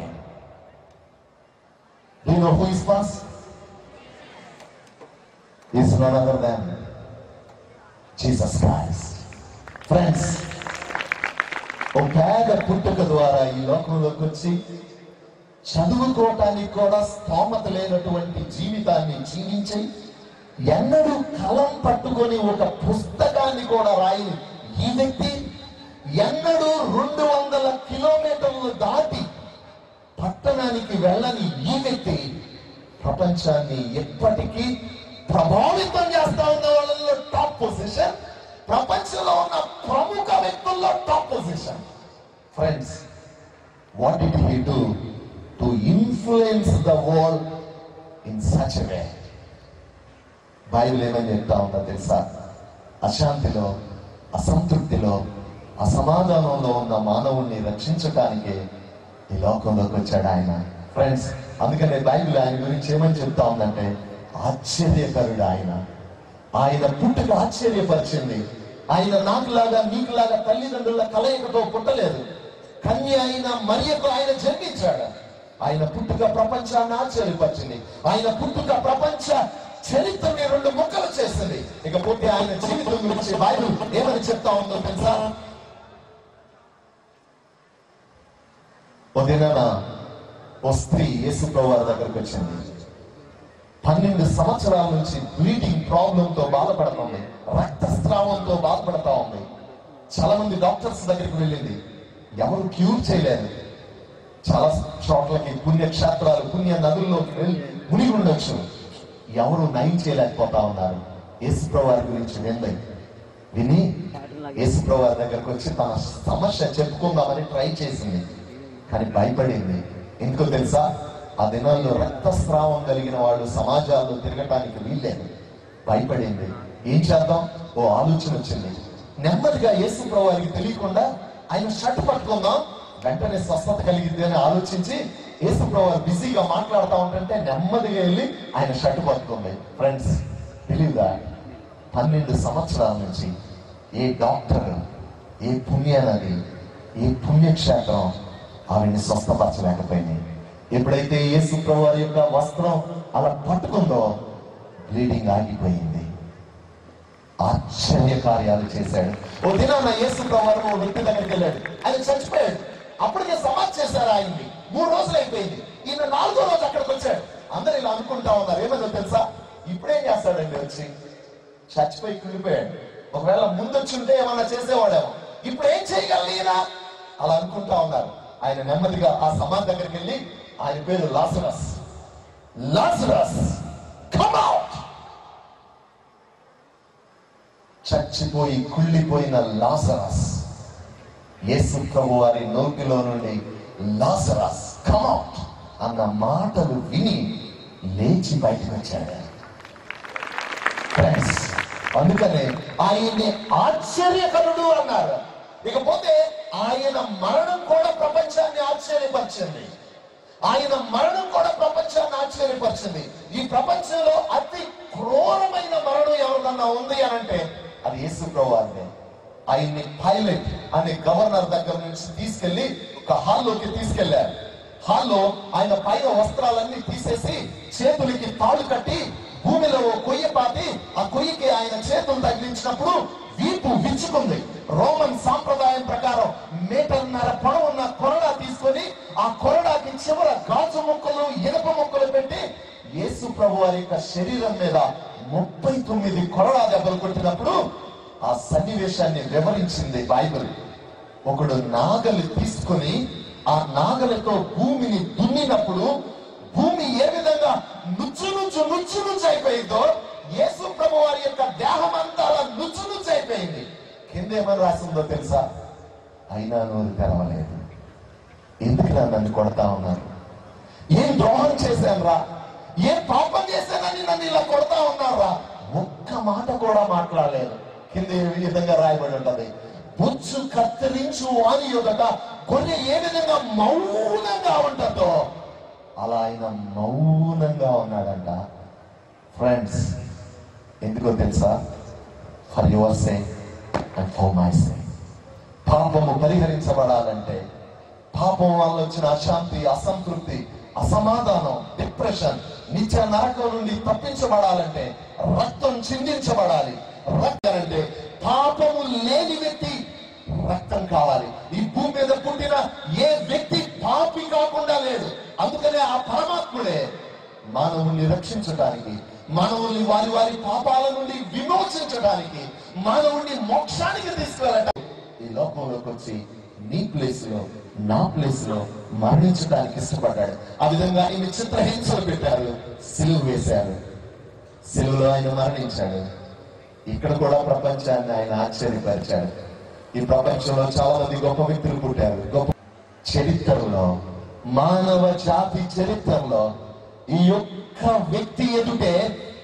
Do you know who is first? Is none other than Jesus Christ. Friends ఒక పేద పుట్టుక ద్వారా ఈ లోకంలోకి వచ్చి చదువుకోవటానికి కూడా స్తోమత లేనటువంటి జీవితాన్ని జీవించి ఎన్నడూ కలం పట్టుకొని ఒక పుస్తకాన్ని కూడా రాయని ఈ వ్యక్తి ఎన్నడూ రెండు వందల కిలోమీటర్లు దాటి పట్టణానికి వెళ్ళని ఈ వ్యక్తి ప్రపంచాన్ని ఎప్పటికీ ప్రభావితం చేస్తా ఉన్న వాళ్ళలో టాప్ పొజిషన్ ప్రపంచంలో ఉన్న ప్రముఖ వ్యక్తుల్లో top position friends what did he do to influence the world in such way Bible ఏమని చెప్తా ఉందో తెలుసా అశాంతిలో అసంతృప్తిలో అసమాధానంలో ఉన్న మానవుణ్ణి రక్షించటానికి ఈ లోకంలోకి వచ్చాడు ఆయన ఫ్రెండ్స్ అందుకనే బైబిల్ ఆయన గురించి ఏమని చెప్తా ఉందంటే ఆశ్చర్యకరుడు ఆయన ఆయన పుట్టుక ఆశ్చర్యపరిచింది ఆయన నాకులాగా నీకులాగా తల్లిదండ్రుల కలయికతో పుట్టలేదు కన్య అయిన మరియకు ఆయన జన్మించాడు ఆయన పుట్టుక ప్రపంచాన్ని ఆశ్చర్యపరిచింది ఆయన పుట్టుక ప్రపంచ చరిత్రని రెండు ముక్కలు చేసింది ఇకపోతే ఆయన జీవితం గురించి బైబిల్ ఏమని చెప్తా ఉందో తెలుసా ఓ దినాన ఓ స్త్రీ యేసు వారి దగ్గరికి వచ్చింది పన్నెండు సంవత్సరాల నుంచి బ్లీడింగ్ ప్రాబ్లం తో బాధపడుతుంది రక్తస్రావంతో బాధపడతా ఉంది చాలా మంది డాక్టర్స్ దగ్గరికి వెళ్ళింది ఎవరు క్యూర్ చేయలేదు చాలా చోట్లకి పుణ్యక్షేత్రాలు పుణ్య నదుల్లోకి వెళ్ళి మునిగి ఉండొచ్చు ఎవరు నయం చేయలేకపోతా ఉన్నారు యేసుప్రభు వారి గురించి వింది విని యేసుప్రభు వారి దగ్గరకు వచ్చి తన సమస్య చెప్పుకుందామని ట్రై చేసింది కానీ భయపడింది ఎందుకో తెలుసా ఆ దినాల్లో రక్తస్రావం కలిగిన వాళ్ళు సమాజాల్లో తిరగటానికి వీల్లేదు భయపడింది ఏం చేద్దాం ఓ ఆలోచన వచ్చింది నెమ్మదిగా యేసు ప్రభు వారికి తెలియకుండా ఆయన షర్ట్ పట్టుకుందాం వెంటనే స్వస్థత కలిగింది అని ఆలోచించి యేసు ప్రభు వారు బిజీగా మాట్లాడుతూ ఉంటుంటే నెమ్మదిగా వెళ్ళి ఆయన షర్ట్ పట్టుకుంది ఫ్రెండ్స్ తెలియదా పన్నెండు సంవత్సరాల నుంచి ఏ డాక్టర్ ఏ పుణ్యనది ఏ పుణ్యక్షేత్రం ఆవిడ్ని స్వస్థపరచలేకపోయింది ఎప్పుడైతే యేసు ప్రభు వారి యొక్క వస్త్రం అలా పట్టుకుందో బ్లీడింగ్ ఆగిపోయింది ఆశ్చర్య కార్యాలు చేశాడు ఓ దినాన యేసు ప్రభు వారు ఓ వ్యక్తి దగ్గరికి వెళ్ళాడు ఆయన చచ్చిపోయాడు అప్పటికే సమాధి చేశారు ఆయన్ని మూడు రోజులు అయిపోయింది ఈయన నాలుగో రోజు అక్కడికి వచ్చాడు అందరు ఇలా అనుకుంటా ఉన్నారు ఏమన్నా తెలుసా ఇప్పుడేం చేస్తాడండి వచ్చి చచ్చిపోయి కుళ్ళిపోయాడు ఒకవేళ ముందు వచ్చి ఉంటే ఏమన్నా చేసేవాడేమో ఇప్పుడు ఏం చేయగలరు ఈయన అలా అనుకుంటా ఉన్నారు ఆయన నెమ్మదిగా ఆ సమాధి దగ్గరికి వెళ్ళి ఆయన పేరు లాసరస్ లాసరస్ కమ్ అవుట్ చచ్చిపోయి కుళ్ళిపోయిన లాసరస్ యేసు ప్రభు వారి నోటిలో నుండి లాసరస్ కమ్ అవుట్ అన్న మాటలు విని లేచి బయటకు వచ్చాడు ఫ్రెండ్స్ అందుకనే ఆయన్ని ఆశ్చర్యకరుడు అన్నారు ఇకపోతే ఆయన మరణం కూడా ప్రపంచాన్ని ఆశ్చర్యపరిచింది ఆయన మరణం కూడా ప్రపంచాన్ని ఆశ్చర్యపరిచింది ఈ ప్రపంచంలో అతి క్రూరమైన మరణం ఎవరిదన్నా ఉంది అని అంటే అది యేసు ప్రభువారిదే ఆయన్ని పైలట్ అనే గవర్నర్ దగ్గర నుంచి తీసుకెళ్లి ఒక హాల్లోకి తీసుకెళ్లారు హాల్లో ఆయన పైన వస్త్రాలన్నీ తీసేసి చేతులకి తాడు కట్టి భూమిలో ఓ కొయ్య పాతి ఆ కొయ్యకి ఆయన చేతులు తగిలించినప్పుడు వీపు విచ్చుకుంది రోమన్ సాంప్రదాయం ప్రకారం మీటర్న్నర పొడవున్న కొరడా తీసుకొని ఆ కొరడాకి చివర గాజు ముక్కలు ఇనప ముక్కలు పెట్టి యేసు ప్రభు వారి యొక్క శరీరం మీద ముప్పై తొమ్మిది కొరడా దెబ్బలు కొట్టినప్పుడు ఆ సన్నివేశాన్ని వివరించింది బైబిల్ ఒకడు నాగలి తీసుకొని ఆ నాగలితో భూమిని దున్నినప్పుడు భూమి ఏ విధంగా నుచ్చు నుంచి నుచ్చు నుంచి అయిపోయిందో యేసు ప్రభు ప్రభు వారి యొక్క దేహం అంతా అలా నుచ్చు నుచ్చు అయిపోయింది కింద ఏమని రాసిందో తెలుసా అయినా నోరు తెరవలేదు ఎందుకు నా నన్ను కొడతా ఉన్నారు ఏం ద్రోహం చేశానురా ఏం పాపం చేశానని నన్ను ఇలా కొడతా ఉన్నారా ఒక్క మాట కూడా మాట్లాడలేదు కింద ఈ విధంగా రాయబడి ఉంటది బుచ్చు కత్తిరించు వాని యొదట గొర్రె ఏ విధంగా మౌనంగా ఉంటుందో అలా ఆయన మౌనంగా ఉన్నాడంట ఫ్రెండ్స్ ఎందుకో తెలుసా for your sake and for my sake పాపము పరిహరించబడాలంటే పాపం వల్ల వచ్చిన అశాంతి అసంతృప్తి అసమాధానం డిప్రెషన్ నిత్య నరకం నుండి తప్పించబడాలంటే రక్తం చిందించబడాలి రక్తం అంటే పాపము లేని వ్యక్తి రక్తం కావాలి ఈ భూమి మీద పుట్టిన ఏ వ్యక్తి పాపి కాకుండా లేడు అందుకనే ఆ పరమాత్ముడే మానవుల్ని రక్షించడానికి మానవుల్ని వారి వారి పాపాల నుండి విమోచించడానికి మానవుడిని మోక్షానికి తీసుకువెళ్ళటానికి ఈ లోకంలోకి వచ్చి నీ ప్లేస్ లో నా ప్లేస్ లో మరణించడానికి ఇష్టపడ్డాడు ఆ విధంగా ఆయన చిత్రహింసలు పెట్టారు సిలువ వేశారు సిలువలో ఆయన మరణించాడు ఇక్కడ కూడా ప్రపంచాన్ని ఆయన ఆశ్చర్యపరిచాడు ఈ ప్రపంచంలో చాలా మంది గొప్ప వ్యక్తులు పుట్టారు గొప్ప చరిత్రలో మానవ జాతి చరిత్రలో ఈ యొక్క వ్యక్తి ఎదుటే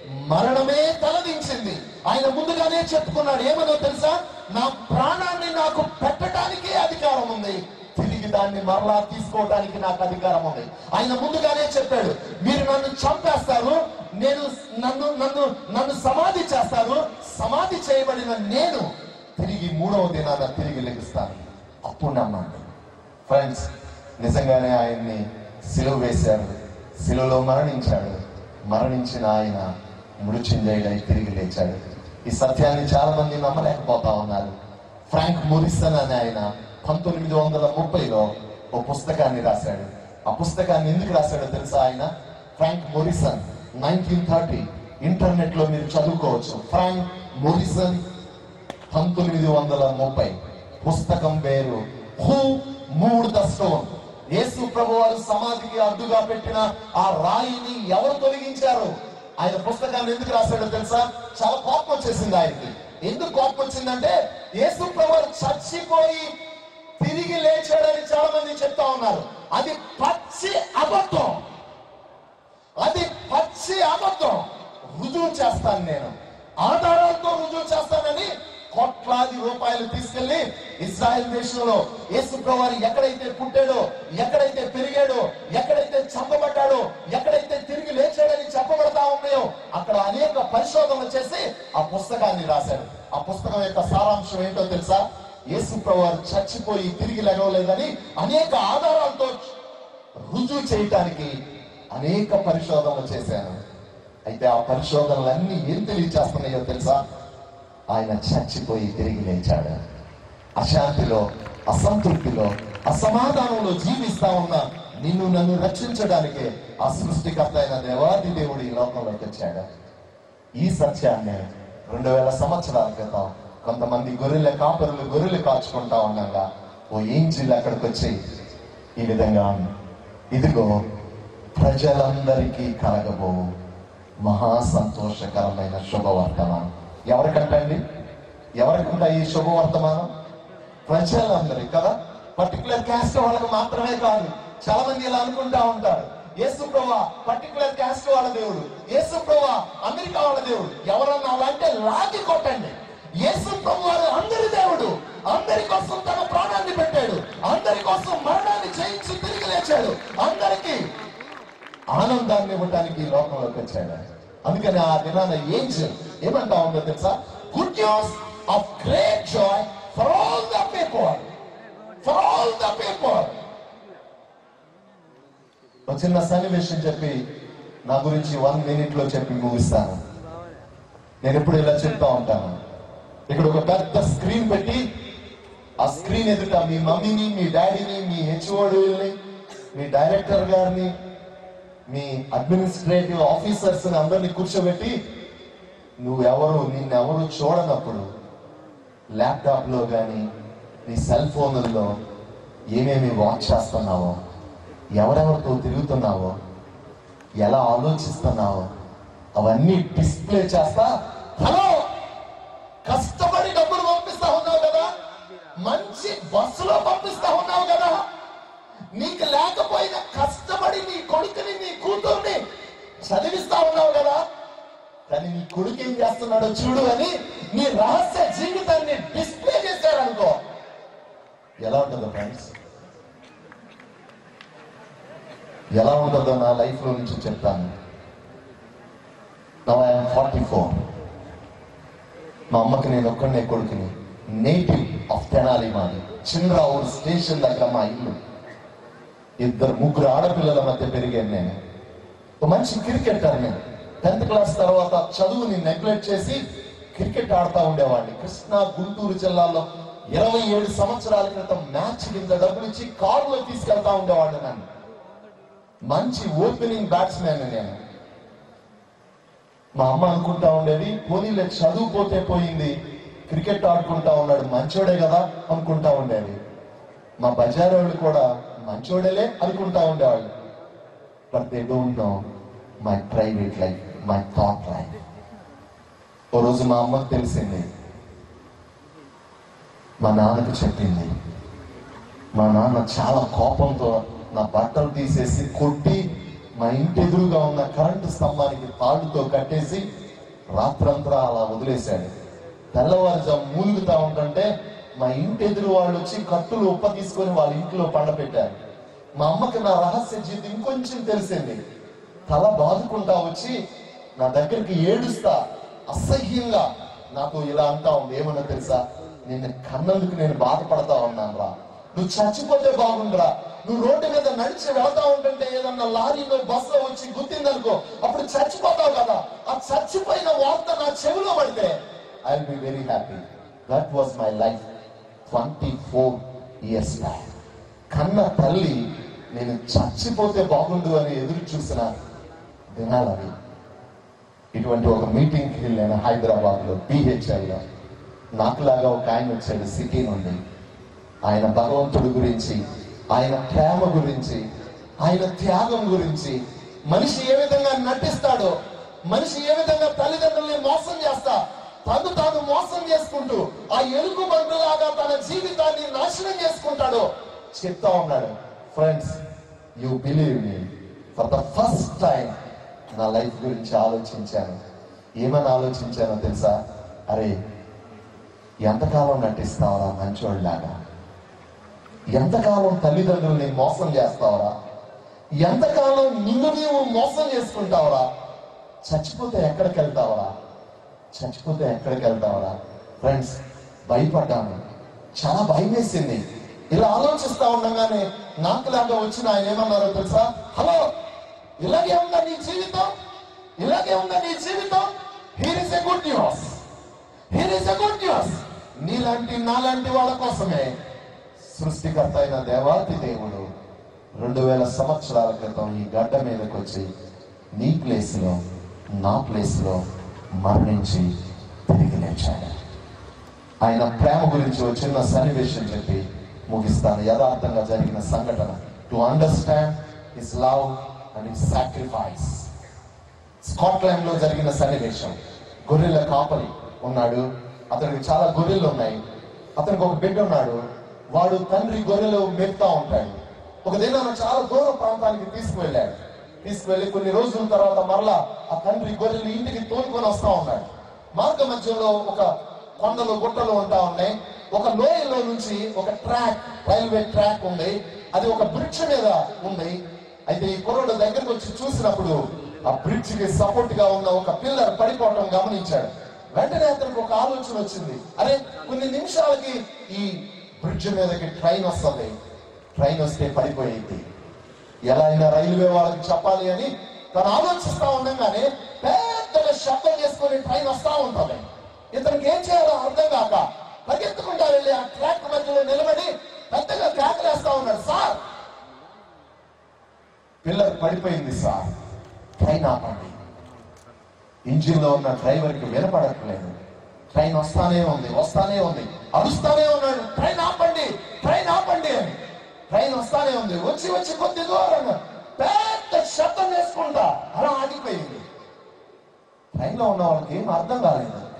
మరణమే తలదించింది ఆయన ముందుగానే చెప్పుకున్నాడు ఏమనో తెలుసా నా ప్రాణాన్ని నాకు పెట్టడానికి అధికారం ఉంది తిరిగి దాన్ని మరలా తీసుకోవడానికి నాకు అధికారం ఉంది ఆయన ముందుగానే చెప్పాడు మీరు నన్ను చంపేస్తారు నేను నన్ను నన్ను నన్ను సమాధి చేస్తారు సమాధి చేయబడిన నేను తిరిగి మూడవ దినాన తిరిగి లెగిస్తాను అప్పుడు నమ్మండి ఫ్రెండ్స్ నిజంగానే ఆయన్ని సిలువ వేశారు సిలువలో మరణించాడు మరణించిన ఆయన మృత్యుంజయుడై తిరిగి లేచాడు ఈ సత్యాన్ని చాలా మంది నమ్మలేకపోతా ఉన్నారు ఫ్రాంక్ మురిసన్ అనే ఆయన పంతొమ్మిది వందల ముప్పైలో ఓ పుస్తకాన్ని రాశాడు ఆ పుస్తకాన్ని ఎందుకు రాశాడో తెలుసా ఆయన Frank Morison nineteen thirty internet లో మీరు చదువుకోవచ్చు ఫ్రాంక్ మొరిసన్ పంతొమ్మిది వందల ముప్పై పుస్తకం పేరు who moved the stone Yesu ప్రభు వారు సమాధికి అడ్డుగా పెట్టిన ఆ రాయిని ఎవరు తొలగించారు ఆయన పుస్తకాన్ని ఎందుకు రాశాడో తెలుసా చాలా కోపం వచ్చేసింది ఆయనకి ఎందుకు కోపం వచ్చిందంటే యేసు ప్రభు వారు చచ్చిపోయి తిరిగి లేచాడని చాలా మంది చెప్తా ఉన్నారు అది పచ్చి అబద్ధం అది పచ్చి అబద్ధం రుజువు చేస్తాను నేను ఆధారాలతో రుజువు చేస్తానని కోట్లాది రూపాయలు తీసుకెళ్లి ఇజ్రాయెల్ దేశంలో యేసు ప్రభువారు ఎక్కడైతే పుట్టాడో ఎక్కడైతే పెరిగాడో ఎక్కడైతే చంపబడ్డాడో ఎక్కడైతే తిరిగి లేచాడని చెప్పబడతా ఉన్నాయో అక్కడ అనేక పరిశోధనలు చేసి ఆ పుస్తకాన్ని రాశాడు ఆ పుస్తకం యొక్క సారాంశం ఏంటో తెలుసా యేసు ప్రభువారు చచ్చిపోయి తిరిగి లెగవలేదని అనేక ఆధారాలతో రుజువు చేయటానికి అనేక పరిశోధనలు చేశాను అయితే ఆ పరిశోధనలన్నీ ఏం తెలియచేస్తున్నాయో తెలుసా ఆయన చచ్చిపోయి తిరిగి లేచాడు అశాంతిలో అసంతృప్తిలో అసమాధానంలో జీవిస్తా ఉన్న నిన్ను నన్ను రక్షించడానికే ఆ సృష్టికర్త అయిన దేవాది దేవుడు ఈ లోకంలోకి వచ్చాడు ఈ సత్యాన్ని రెండు వేల సంవత్సరాల క్రితం కొంతమంది గొర్రెల కాపరులు గొర్రెలు కాచుకుంటా ఉండగా ఓ ఏంజిల్ అక్కడికి వచ్చి ఈ విధంగా ఉంది. ఇదిగో ప్రజలందరికీ కలగబో మహా సంతోషకరమైన శుభవర్తమానం ఎవరికంటండి ఎవరికంట ఈ శుభవర్తమానం ప్రజలందరి కదా పర్టికులర్ క్యాస్ట్ వాళ్ళకి మాత్రమే కాదు చాలా మంది ఇలా అనుకుంటా ఉంటారు యేసు ప్రభా పర్టికులర్ క్యాస్ట్ వాళ్ళ దేవుడు యేసు ప్రభా అమెరికా వాళ్ళ దేవుడు ఎవరన్నా అలా అంటే లాగి కొట్టండి యేసు ప్రభు వారు అందరి దేవుడు అందరి కోసం తన ప్రాణాన్ని పెట్టాడు అందరి కోసం మరణాన్ని జయించి తిరిగి లేచాడు అందరికీ ఆనందాన్ని ఇవ్వడానికి ఈ లోకంలోకి వచ్చాడు అందుకని ఆ దినాన ఏంజల్ ఏమంటా ఉందో తెలుసా good news of great joy for all the people for all the people ఒక చిన్న సన్నివేశం చెప్పి నా గురించి వన్ మినిట్ లో చెప్పి ముగిస్తాను నేను ఎప్పుడు ఇలా చెప్తా ఉంటాను ఇక్కడ ఒక పెద్ద స్క్రీన్ పెట్టి ఆ స్క్రీన్ ఎదుట మీ మమ్మీని మీ డాడీని మీ హెచ్ఓడిని మీ డైరెక్టర్ గారిని మీ అడ్మినిస్ట్రేటివ్ ఆఫీసర్స్ అందరినీ కూర్చోబెట్టి నువ్వెవరు నిన్నెవరు చూడనప్పుడు ల్యాప్టాప్ లో కానీ నీ సెల్ ఫోన్లలో ఏమేమి వాచ్ చేస్తున్నావో ఎవరెవరితో తిరుగుతున్నావో ఎలా ఆలోచిస్తున్నావో అవన్నీ డిస్ప్లే చేస్తా హలో కష్టపడి డబ్బులు పంపిస్తా ఉన్నావు కదా మంచి బస్సులో పంపిస్తా ఉన్నావు కదా నీకు లేకపోయినా కష్టపడి నీ కొడుకుని నీ కూతుర్ని చదివిస్తా ఉన్నావు కదా కానీ నీ కొడుకు ఏం చేస్తున్నాడో చూడు అని నీ రహస్య జీవితాన్ని డిస్ప్లే చేశారనుకో ఎలా ఉంటుందో ఫ్రెండ్స్ ఎలా ఉంటుందో నా లైఫ్ లో నుంచి చెప్తాను నవ్ ఐఎమ్ ఫార్టీ ఫోర్ మా అమ్మకి నేను ఒక్కడనే కొడుకుని నేటివ్ ఆఫ్ తెనాలి మాది చిన్నరావుడు స్టేషన్ దగ్గర మా ఇల్లు ఇద్దరు ముగ్గురు ఆడపిల్లల మధ్య పెరిగాను నేను ఒక మంచి క్రికెటర్ నేను టెన్త్ క్లాస్ తర్వాత చదువుని నెగ్లెక్ట్ చేసి క్రికెట్ ఆడుతూ ఉండేవాడిని కృష్ణా గుంటూరు జిల్లాలో ఇరవై ఏడు సంవత్సరాల క్రితం మ్యాచ్ కింద డబ్బులు ఇచ్చి కారులో తీసుకెళ్తా ఉండేవాడిని నన్ను మంచి ఓపెనింగ్ బ్యాట్స్మెన్ నేను మా అమ్మ అనుకుంటా ఉండేది పోనీలే చదువుపోతే పోయింది క్రికెట్ ఆడుకుంటా ఉన్నాడు మంచోడే కదా అనుకుంటా ఉండేది మా బజార్ వాళ్ళు కూడా మంచోడేలే అనుకుంటా ఉండేవాళ్ళు but they don't know my private life my thought life ఓ రోజు మా అమ్మకు తెలిసింది మా నాన్నకు చెప్పింది మా నాన్న చాలా కోపంతో నా బట్టలు తీసేసి కొట్టి మా ఇంటి ఎదురుగా ఉన్న కరెంటు స్తంభానికి తాడుతో కట్టేసి రాత్రంతా అలా వదిలేశాడు తెల్లవారుజాము మూలుగుతా ఉంటుంటే మా ఇంటి ఎదురు వాళ్ళు వచ్చి కట్టులు ఉప్ప తీసుకొని వాళ్ళ ఇంట్లో పండపెట్టారు మా అమ్మకి నా రహస్య జీవితం ఇంకొంచెం తెలిసింది తల బాదుకుంటా వచ్చి నా దగ్గరికి ఏడుస్తా అసహ్యంగా నాకు ఇలా అంటా ఉంది ఏమన్నా తెలుసా నిన్ను కన్నందుకు నేను బాధపడతా ఉన్నాను రా నువ్వు చచ్చిపోతే బాగుండురా నువ్వు రోడ్డు మీద నడిచి వెళ్తా ఉంటుంటే ఏదన్నా లారీలో బస్సులో వచ్చి గుర్తిందనుకో అప్పుడు చచ్చిపోతావు కదా ఆ చచ్చిపోయిన వార్త నా చెవిలో పడితే I be very happy that was my life twenty four years back కన్న తల్లి నేను చచ్చిపోతే బాగుండు అని ఎదురు చూసిన దినాలవి ఇటువంటి ఒక మీటింగ్కి వెళ్ళాను హైదరాబాద్ లో పిహెచ్ఎల్ లో నాకులాగా ఒక ఆయన వచ్చాడు సిటీ నుండి ఆయన భగవంతుడి గురించి ఆయన ప్రేమ గురించి ఆయన త్యాగం గురించి మనిషి ఏ విధంగా నటిస్తాడో మనిషి ఏ విధంగా తల్లిదండ్రుల్ని మోసం చేస్తా తను తాను మోసం చేసుకుంటూ ఆ ఎలుగు బంటులాగా తన జీవితాన్ని నాశనం చేసుకుంటాడో చెప్తా ఉన్నాడు friends you believe me for the first time నా లైఫ్ గురించి ఆలోచించాను ఏమని ఆలోచించానో తెలుసా అరే ఎంతకాలం నటిస్తావరా మంచోళ్ళలాగా ఎంతకాలం తల్లిదండ్రుల్ని మోసం చేస్తావరా ఎంతకాలం నిన్ను నీవు మోసం చేసుకుంటావరా చచ్చిపోతే ఎక్కడికి వెళ్తావరా చచ్చిపోతే ఎక్కడికి వెళ్తావరా ఫ్రెండ్స్ భయపడ్డాను చాలా భయం వేసింది ఇలా ఆలోచిస్తా ఉండగానే నాకులాగా వచ్చిన ఆయన ఏమన్నారో తెలుసా హలో ఇలాగే ఉందా నీ జీవితం ఇలాగే ఉందా నీ జీవితం here is a good news here is a good news నీలాంటి నాలాంటి వాళ్ళ కోసమే సృష్టికర్త అయిన దేవాతి దేవుడు రెండు వేల సంవత్సరాల క్రితం ఈ గడ్డ మీదకి వచ్చి నీ ప్లేస్ లో నా ప్లేస్ లో మరణించి తిరిగి లేచాడు ఆయన ప్రేమ గురించి ఒక చిన్న సన్నివేశం చెప్పి ముగిస్తాను యథార్థంగా జరిగిన సంఘటన to understand his love and his sacrifice Scotland లో జరిగిన సన్నివేశం గొర్రెల కాపరి ఉన్నాడు అతనికి చాలా గొర్రెలు ఉన్నాయి అతనికి ఒక బిడ్డ ఉన్నాడు వాడు తండ్రి గొర్రెలు మేపుతా ఉంటాడు ఒక దినాన చాలా దూర ప్రాంతానికి తీసుకువెళ్ళాడు తీసుకువెళ్ళి కొన్ని రోజుల తర్వాత మరలా ఆ తండ్రి గొర్రెలు ఇంటికి తోలుకొని వస్తా ఉన్నాడు మార్గ మధ్యలో ఒక కొండలు గుట్టలు ఉంటా ఉన్నాయి ఒక లోయలో నుంచి ఒక ట్రాక్ రైల్వే ట్రాక్ ఉంది అది ఒక బ్రిడ్జ్ మీద ఉంది అయితే ఈ కుర్రోడు దగ్గరకు వచ్చి చూసినప్పుడు ఆ బ్రిడ్జ్ కి సపోర్ట్ గా ఉన్న ఒక పిల్లర్ పడిపోవటం గమనించాడు వెంటనే అతనికి ఒక ఆలోచన వచ్చింది అరే కొన్ని నిమిషాలకి ఈ బ్రిడ్జ్ మీదకి ట్రైన్ వస్తుంది ట్రైన్ వస్తే పడిపోయింది ఎలా అయినా రైల్వే వాళ్ళకి చెప్పాలి అని తను ఆలోచిస్తా ఉండగానే పెద్దగా శబ్దం చేసుకొని ట్రైన్ వస్తా ఉంటుంది ఇతనికి ఏం చేయాలో అర్థం కాక పరిగెత్తుకుంటా వెళ్ళి ఆ ట్రాక్ మధ్యలో నిలబడి పెద్దగా కేకలేస్తా ఉన్నాడు సార్ పిల్లర్ పడిపోయింది సార్ ట్రైన్ ఆపండి ఇంజిన్ లో ఉన్న డ్రైవర్ కి వినపడట్లేదు ట్రైన్ వస్తానే ఉంది వస్తానే ఉంది అరుస్తానే ఉన్నాడు ట్రైన్ ఆపండి ట్రైన్ ఆపండి అని ట్రైన్ వస్తానే ఉంది వచ్చి వచ్చి కొద్ది దూరం పెద్ద శబ్దం చేసుకుంటా అలా ఆగిపోయింది ట్రైన్ లో ఉన్న వాళ్ళకి ఏం అర్థం కాలేదు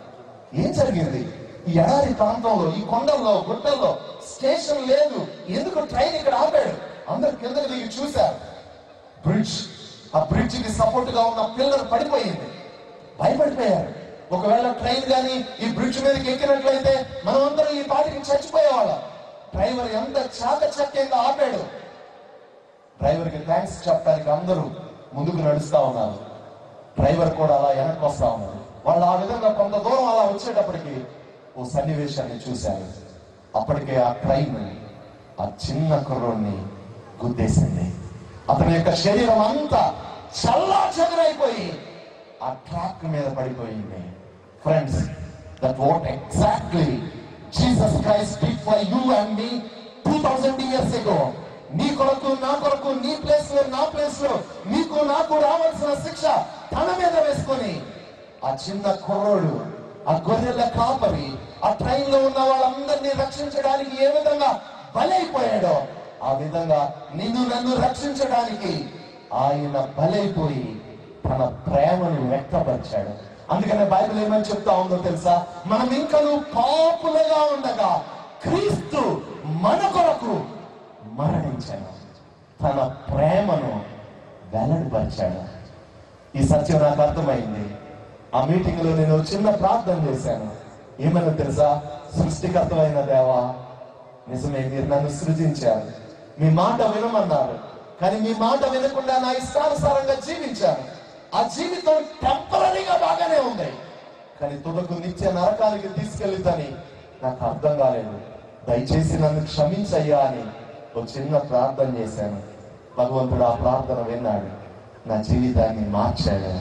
ఏం జరిగింది ఈ ఎడారి ప్రాంతంలో ఈ కొండల్లో గుట్టల్లో స్టేషన్ లేదు ఎందుకు ట్రైన్ ఇక్కడ ఆపాడు అందరు కిందకి దిగి చూశారు బ్రిడ్జ్ ఆ బ్రిడ్జ్ కి సపోర్ట్ గా ఉన్న పిల్లర్ పడిపోయింది భయపడిపోయారు ఒకవేళ ట్రైన్ కానీ ఈ బ్రిడ్జ్ మీదకి ఎక్కినట్లయితే మనం అందరం ఈ పాటికి చచ్చిపోయేవాళ్ళం డ్రైవర్ ఎంత చాకచక్యంగా ఆపాడు డ్రైవర్ కి థ్యాంక్స్ చెప్పడానికి అందరూ ముందుకు నడుస్తా ఉన్నారు డ్రైవర్ కూడా అలా వెనక్కి వస్తా ఉన్నారు వాళ్ళు ఆ విధంగా కొంత దూరం అలా వచ్చేటప్పటికి ఓ సన్నివేశాన్ని చూశారు అప్పటికే ఆ ట్రైన్ ఆ చిన్న కుర్రోడిని గుద్దేసింది అతని యొక్క శరీరం అంతా చల్లా చెదరైపోయి ఆ ట్రాక్ మీద పడిపోయింది friends that what exactly Jesus Christ did for you and me two thousand years ago నీ కొరకు నా కొరకు నీ ప్లేస్ లో నా ప్లేస్ లో నీకు నాకు రావాల్సిన శిక్ష తన మీద వేసుకొని ఆ చిన్న కుర్రోడు ఆ గొర్రెల కాపరి ఆ ట్రైన్ లో ఉన్న వాళ్ళందరినీ రక్షించడానికి ఏ విధంగా బలైపోయాడో ఆ విధంగా నిన్ను నన్ను రక్షించడానికి ఆయన బలైపోయి తన ప్రేమను వ్యక్తపరిచాడు అందుకనే బైబిల్ ఏమని చెప్తా ఉందో తెలుసా మనం ఇంకను పాపులుగా ఉండగా క్రీస్తు మన కొరకు మరణించాడు తన ప్రేమను వెల్లడిపరిచాడు ఈ సత్యం నాకు అర్థమైంది ఆ మీటింగ్ లో నేను చిన్న ప్రార్థన చేశాను ఏమన్నా తెలుసా సృష్టికర్తమైన దేవా నిజమే మీరు నన్ను సృజించారు మీ మాట వినమన్నారు కానీ మీ మాట వినకుండా నా ఇష్టానుసారంగా జీవించాను ఆ జీవితం టెంపరీగా బాగానే ఉంది కానీ తుదకు నిత్య నరకానికి తీసుకెళ్తాని నాకు అర్థం కాలేదు దయచేసి నన్ను క్షమించయ్యా అని ఒక చిన్న ప్రార్థన చేశాను భగవంతుడు ఆ ప్రార్థన విన్నాడు నా జీవితాన్ని మార్చాడు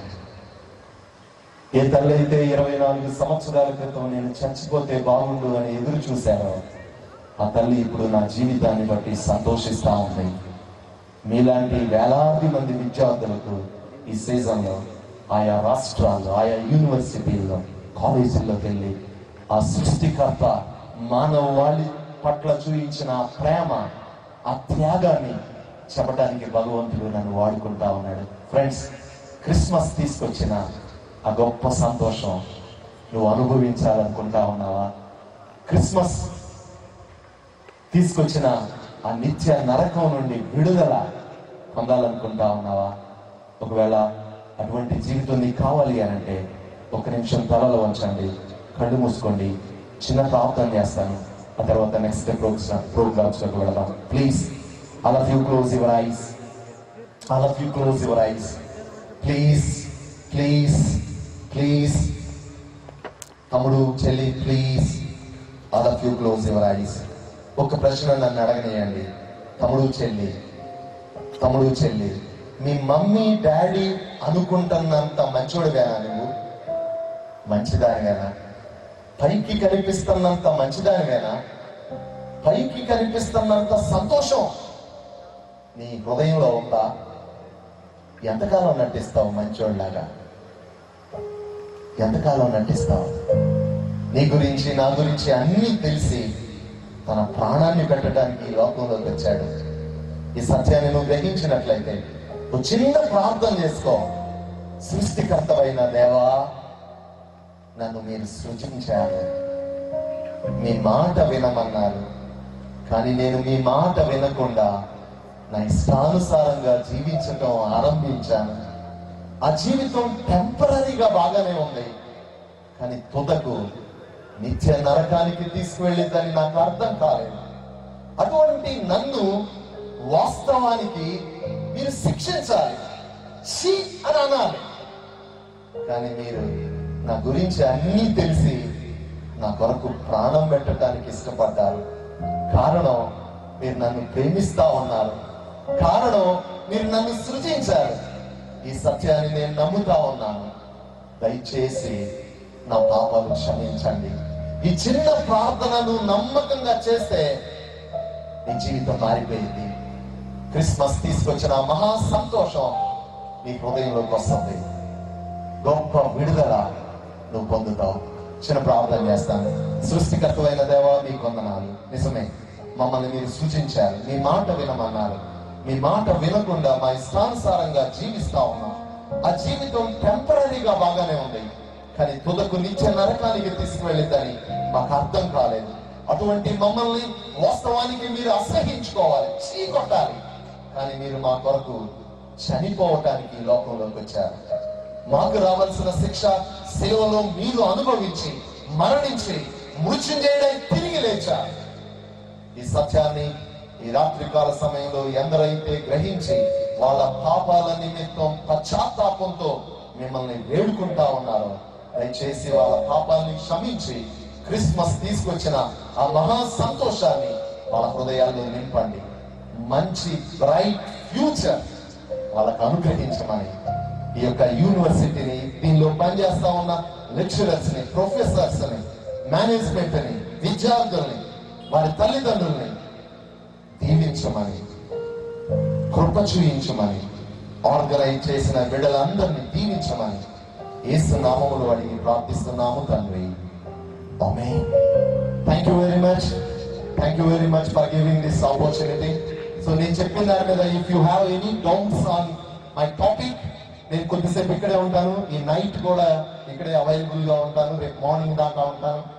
ఏ తల్లి అయితే ఇరవై నాలుగు సంవత్సరాల క్రితం నేను చచ్చిపోతే బాగుండు అని ఎదురు చూశాను ఆ తల్లి ఇప్పుడు నా జీవితాన్ని బట్టి సంతోషిస్తా ఉంది మీలాంటి వేలాది మంది విద్యార్థులకు ఈ సీజన్లో ఆయా రాష్ట్రాల్లో ఆయా యూనివర్సిటీల్లో కాలేజీల్లోకి వెళ్ళి ఆ సృష్టికర్త మానవాళి పట్ల చూపించిన ఆ ప్రేమ ఆ త్యాగాన్ని చెప్పడానికి భగవంతుడు నన్ను వాడుకుంటా ఉన్నాడు ఫ్రెండ్స్ క్రిస్మస్ తీసుకొచ్చిన ఆ గొప్ప సంతోషం నువ్వు అనుభవించాలనుకుంటా ఉన్నావా క్రిస్మస్ తీసుకొచ్చిన ఆ నిత్య నరకం నుండి విడుదల పొందాలనుకుంటా ఉన్నావా ఒకవేళ అటువంటి జీవితం నీకు కావాలి అని అంటే ఒక నిమిషం తలలో వంచండి కళ్ళు మూసుకోండి చిన్న ప్రార్థన చేస్తాను ఆ తర్వాత నెక్స్ట్ ప్రోగ్రామ్ ప్రోగ్రామ్స్ లోకి వెళదాం please all of you close your eyes all of you close your eyes please please please తమ్ముడు చెల్లి please all of you close your eyes ఒక ప్రశ్న నన్ను అడగనియండి తమ్ముడు చెల్లి తమ్ముడు చెల్లి మీ మమ్మీ డాడీ అనుకుంటున్నంత మంచోడుగానా నువ్వు మంచిదానివేనా పైకి కనిపిస్తున్నంత మంచిదానివేనా పైకి కనిపిస్తున్నంత సంతోషం నీ హృదయంలో ఉందా ఎంతకాలం నటిస్తావు మంచోళ్ళలాగా ఎంతకాలం నటిస్తావు నీ గురించి నా గురించి అన్నీ తెలిసి తన ప్రాణాన్ని పెట్టడానికి ఈ లోకంలోకి వచ్చాడు ఈ సత్యాన్ని నువ్వు గ్రహించినట్లయితే ఒక చిన్న ప్రార్థన చేసుకో సృష్టికర్తమైన దేవా నన్ను మీరు సృజించారు మీ మాట వినమన్నారు కానీ నేను మీ మాట వినకుండా నా ఇష్టానుసారంగా జీవించటం ఆరంభించాను ఆ జీవితం టెంపరీగా బాగానే ఉంది కానీ తుదకు నిత్య నరకానికి తీసుకువెళ్ళిందని నాకు అర్థం కాలేదు అటువంటి నన్ను వాస్తవానికి మీరు శిక్షించాలి ఛీ అని అనాలి కానీ మీరు నా గురించి అన్నీ తెలిసి నా కొరకు ప్రాణం పెట్టడానికి ఇష్టపడ్డారు కారణం మీరు నన్ను ప్రేమిస్తా ఉన్నారు కారణం మీరు నన్ను సృజించారు ఈ సత్యాన్ని నేను నమ్ముతా ఉన్నాను దయచేసి నా పాపాలు క్షమించండి ఈ చిన్న ప్రార్థనను నమ్మకంగా చేస్తే నీ జీవితం మారిపోయింది క్రిస్మస్ తీసుకొచ్చిన ఆ మహా సంతోషం నీ హృదయంలోకి వస్తుంది గొప్ప విడుదల నువ్వు పొందుతావు చిన్న ప్రార్థన చేస్తాను సృష్టికర్తమైన దేవా మీ కొందనాలు నిజమే మమ్మల్ని మీరు సూచించారు మీ మాట వినమన్నారు మీ మాట వినకుండా మా ఇష్టానుసారంగా జీవిస్తా ఉన్నాం ఆ జీవితం టెంపరీగా బాగానే ఉంది కానీ తుదకు నిత్య నరకానికి తీసుకువెళ్ళిద్దని మాకు అర్థం కాలేదు అటువంటి మమ్మల్ని వాస్తవానికి మీరు అసహించుకోవాలి చీకొట్టాలి కానీ మీరు మా కొరకు చనిపోవటానికి ఈ లోకంలోకి వచ్చారు మాకు రావాల్సిన శిక్ష సేవలో మీరు అనుభవించి మరణించి మృత్యుంజయుడై తిరిగి లేచారు ఈ సత్యాన్ని ఈ రాత్రికాల సమయంలో ఎందరైతే గ్రహించి వాళ్ళ పాపాల నిమిత్తం పశ్చాత్తాపంతో మిమ్మల్ని వేడుకుంటా ఉన్నారో దయచేసి వాళ్ళ పాపాన్ని క్షమించి క్రిస్మస్ తీసుకొచ్చిన ఆ మహా సంతోషాన్ని వాళ్ళ హృదయాల్లో నింపండి మంచి బ్రైట్ ఫ్యూచర్ వాళ్ళకు అనుగ్రహించమని ఈ యొక్క యూనివర్సిటీని దీనిలో పనిచేస్తా ఉన్న లెక్చరర్స్ ని ప్రొఫెసర్స్ ని మేనేజ్మెంట్ ని విద్యార్థుల్ని వారి తల్లిదండ్రుల్ని దీవించమని కృప చూయించమని ఆర్గనైజ్ చేసిన బిడ్డలందరినీ దీవించమని ఏసు నామములు అడిగి ప్రార్థిస్తున్నాము తండ్రి ఆమె thank you very much thank you very much for giving this opportunity so నేను చెప్పిన దాని మీద if you have any doubts on my topic నేను కొద్దిసేపు ఇక్కడే ఉంటాను ఈ నైట్ కూడా ఇక్కడే అవైలబుల్ గా ఉంటాను రేపు మార్నింగ్ దాకా ఉంటాను